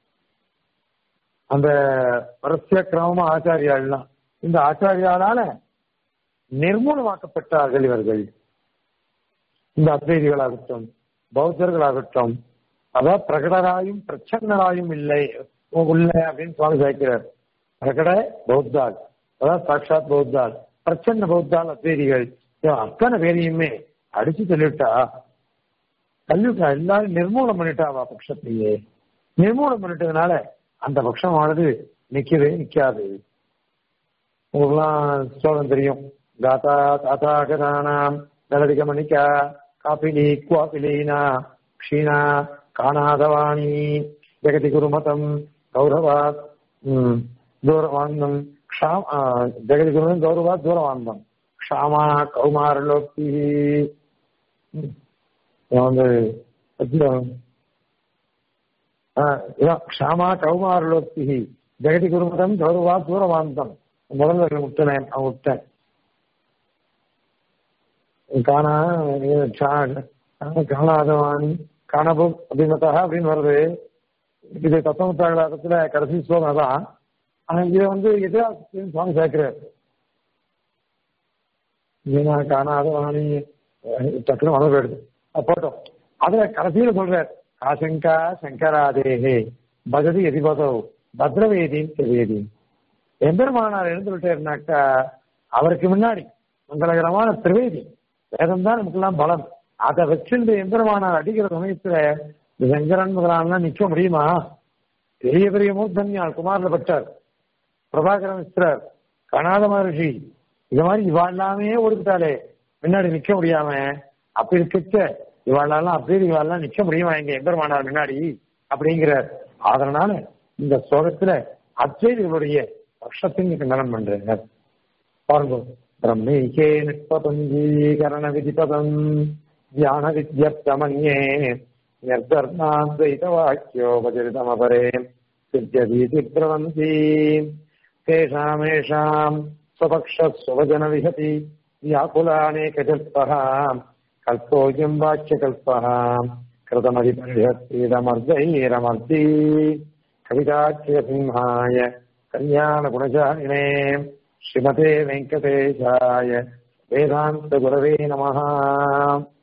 அந்த வரசிய கிரம ஆச்சாரியாள்லாம் இந்த ஆச்சாரியாளால நிர்மூலமாக்கப்பட்டார்கள் இவர்கள் இந்த அத்வைதிகளாகட்டும் பௌத்தர்களாகட்டும் அதாவது பிரகடராயும் பிரச்சன்னராயும் இல்லை உள்ள அப்படின்னு சுவாமி சாய்க்கிறார் பிரகட பௌத்தாள் அதாவது சாட்சாத் பௌத்தாள் பிரச்சன்ன பௌத்தாள் அத்வைதிகள் இவன் அத்தனை பேரையுமே அடிச்சு சொல்லிவிட்டா கல்விட்டா எல்லாரும் நிர்மூலம் பண்ணிட்டாவா பட்சத்தையே நிர்மூலம் பண்ணிட்டதுனால அந்த பட்சமானது நிக்கவே நிக்காது உங்களுக்குலாம் ஸ்லோகம் தெரியும் தாத்தா தாத்தா கதானாம் தலதிக மணிக்கா காபிலி குவாபிலீனா க்ஷீணா காணாதவாணி ஜெகதி குருமதம் கௌரவாத் ம், தூரவாந்தம் க்ஷா- ஆ, ஜெகதி குருமதம் கௌரவாத் தூரவாந்தம் க்ஷாமா கௌமாரலோக்தி ம். இவன் வந்து அத்தியம். ஆ, இதான் க்ஷாமா கௌமாரலோக்தி ஜெகதி குருமதம் கௌரவாத் தூரவாந்தம் முதல்ல விட்டேன் அவன் விட்டேன் காணா காணாதவாணி காணபம் அபிமதா அப்படின்னு வருது இது தத்துவத்தாளத்துல கடைசி ஸ்லோகம் தான் ஆனா இதை வந்து எதிராக சுவாமி சேர்க்கிறார் ஏன்னா காணாதவாணி டக்குனு மனு போயிடுது அது போட்டோம் அதுல கடைசியில சொல்றார் ஆசங்கா சங்கராதேகே பகதி எதிபதோ பத்ரவேதின்னு தெரியுது எம்பெருமானார் எழுந்து விட்டாருனாக்கா அவருக்கு முன்னாடி மங்களகரமான திரிவேதி வேதம் தான் நமக்கெல்லாம் பலம் அதை வச்சிருந்து எம்பெருமானார் அடிக்கிற சமயத்துல இந்த சங்கரன் முதலான நிக்க முடியுமா பெரிய பெரிய மூர்த்தன்யாள் குமாரில பட்டார் பிரபாகர மிஸ்ரர் கணாத மகர்ஷி இது மாதிரி இவா எல்லாமே ஒடுக்கிட்டாலே முன்னாடி நிக்க முடியாம அப்படி இருக்க இவாளெல்லாம் அப்படி இவாளெல்லாம் நிக்க முடியுமா எங்க எம்பெருமானார் முன்னாடி அப்படிங்கிறார் அதனால இந்த ஸ்லோகத்துல அத்வைதிகளுடைய பட்சத்தின் கண்டனம் பண்றாங்க பாருங்க பிரம்மேகே நிற்பபஞ்சீகரண விதிபதம் தியான வித்யர்த்தமன்யே நிர்தர்ணாத்வைத வாக்கியோபச்சரிதமபரே சித்தியதீதி பிரவந்தி தேஷாமேஷாம் ஸ்வபக்ஷஸ்வஜன விஹதி व्याकुलानेकजल्पः कल्पोऽयम् वाच्यकल्पः कृतमधिपरिहत्सीदमर्दैरमर्दी कविताख्यसिंहाय कल्याणगुणचारिणे श्रीमते वेङ्कटेशाय वेदान्तगुरवे नमः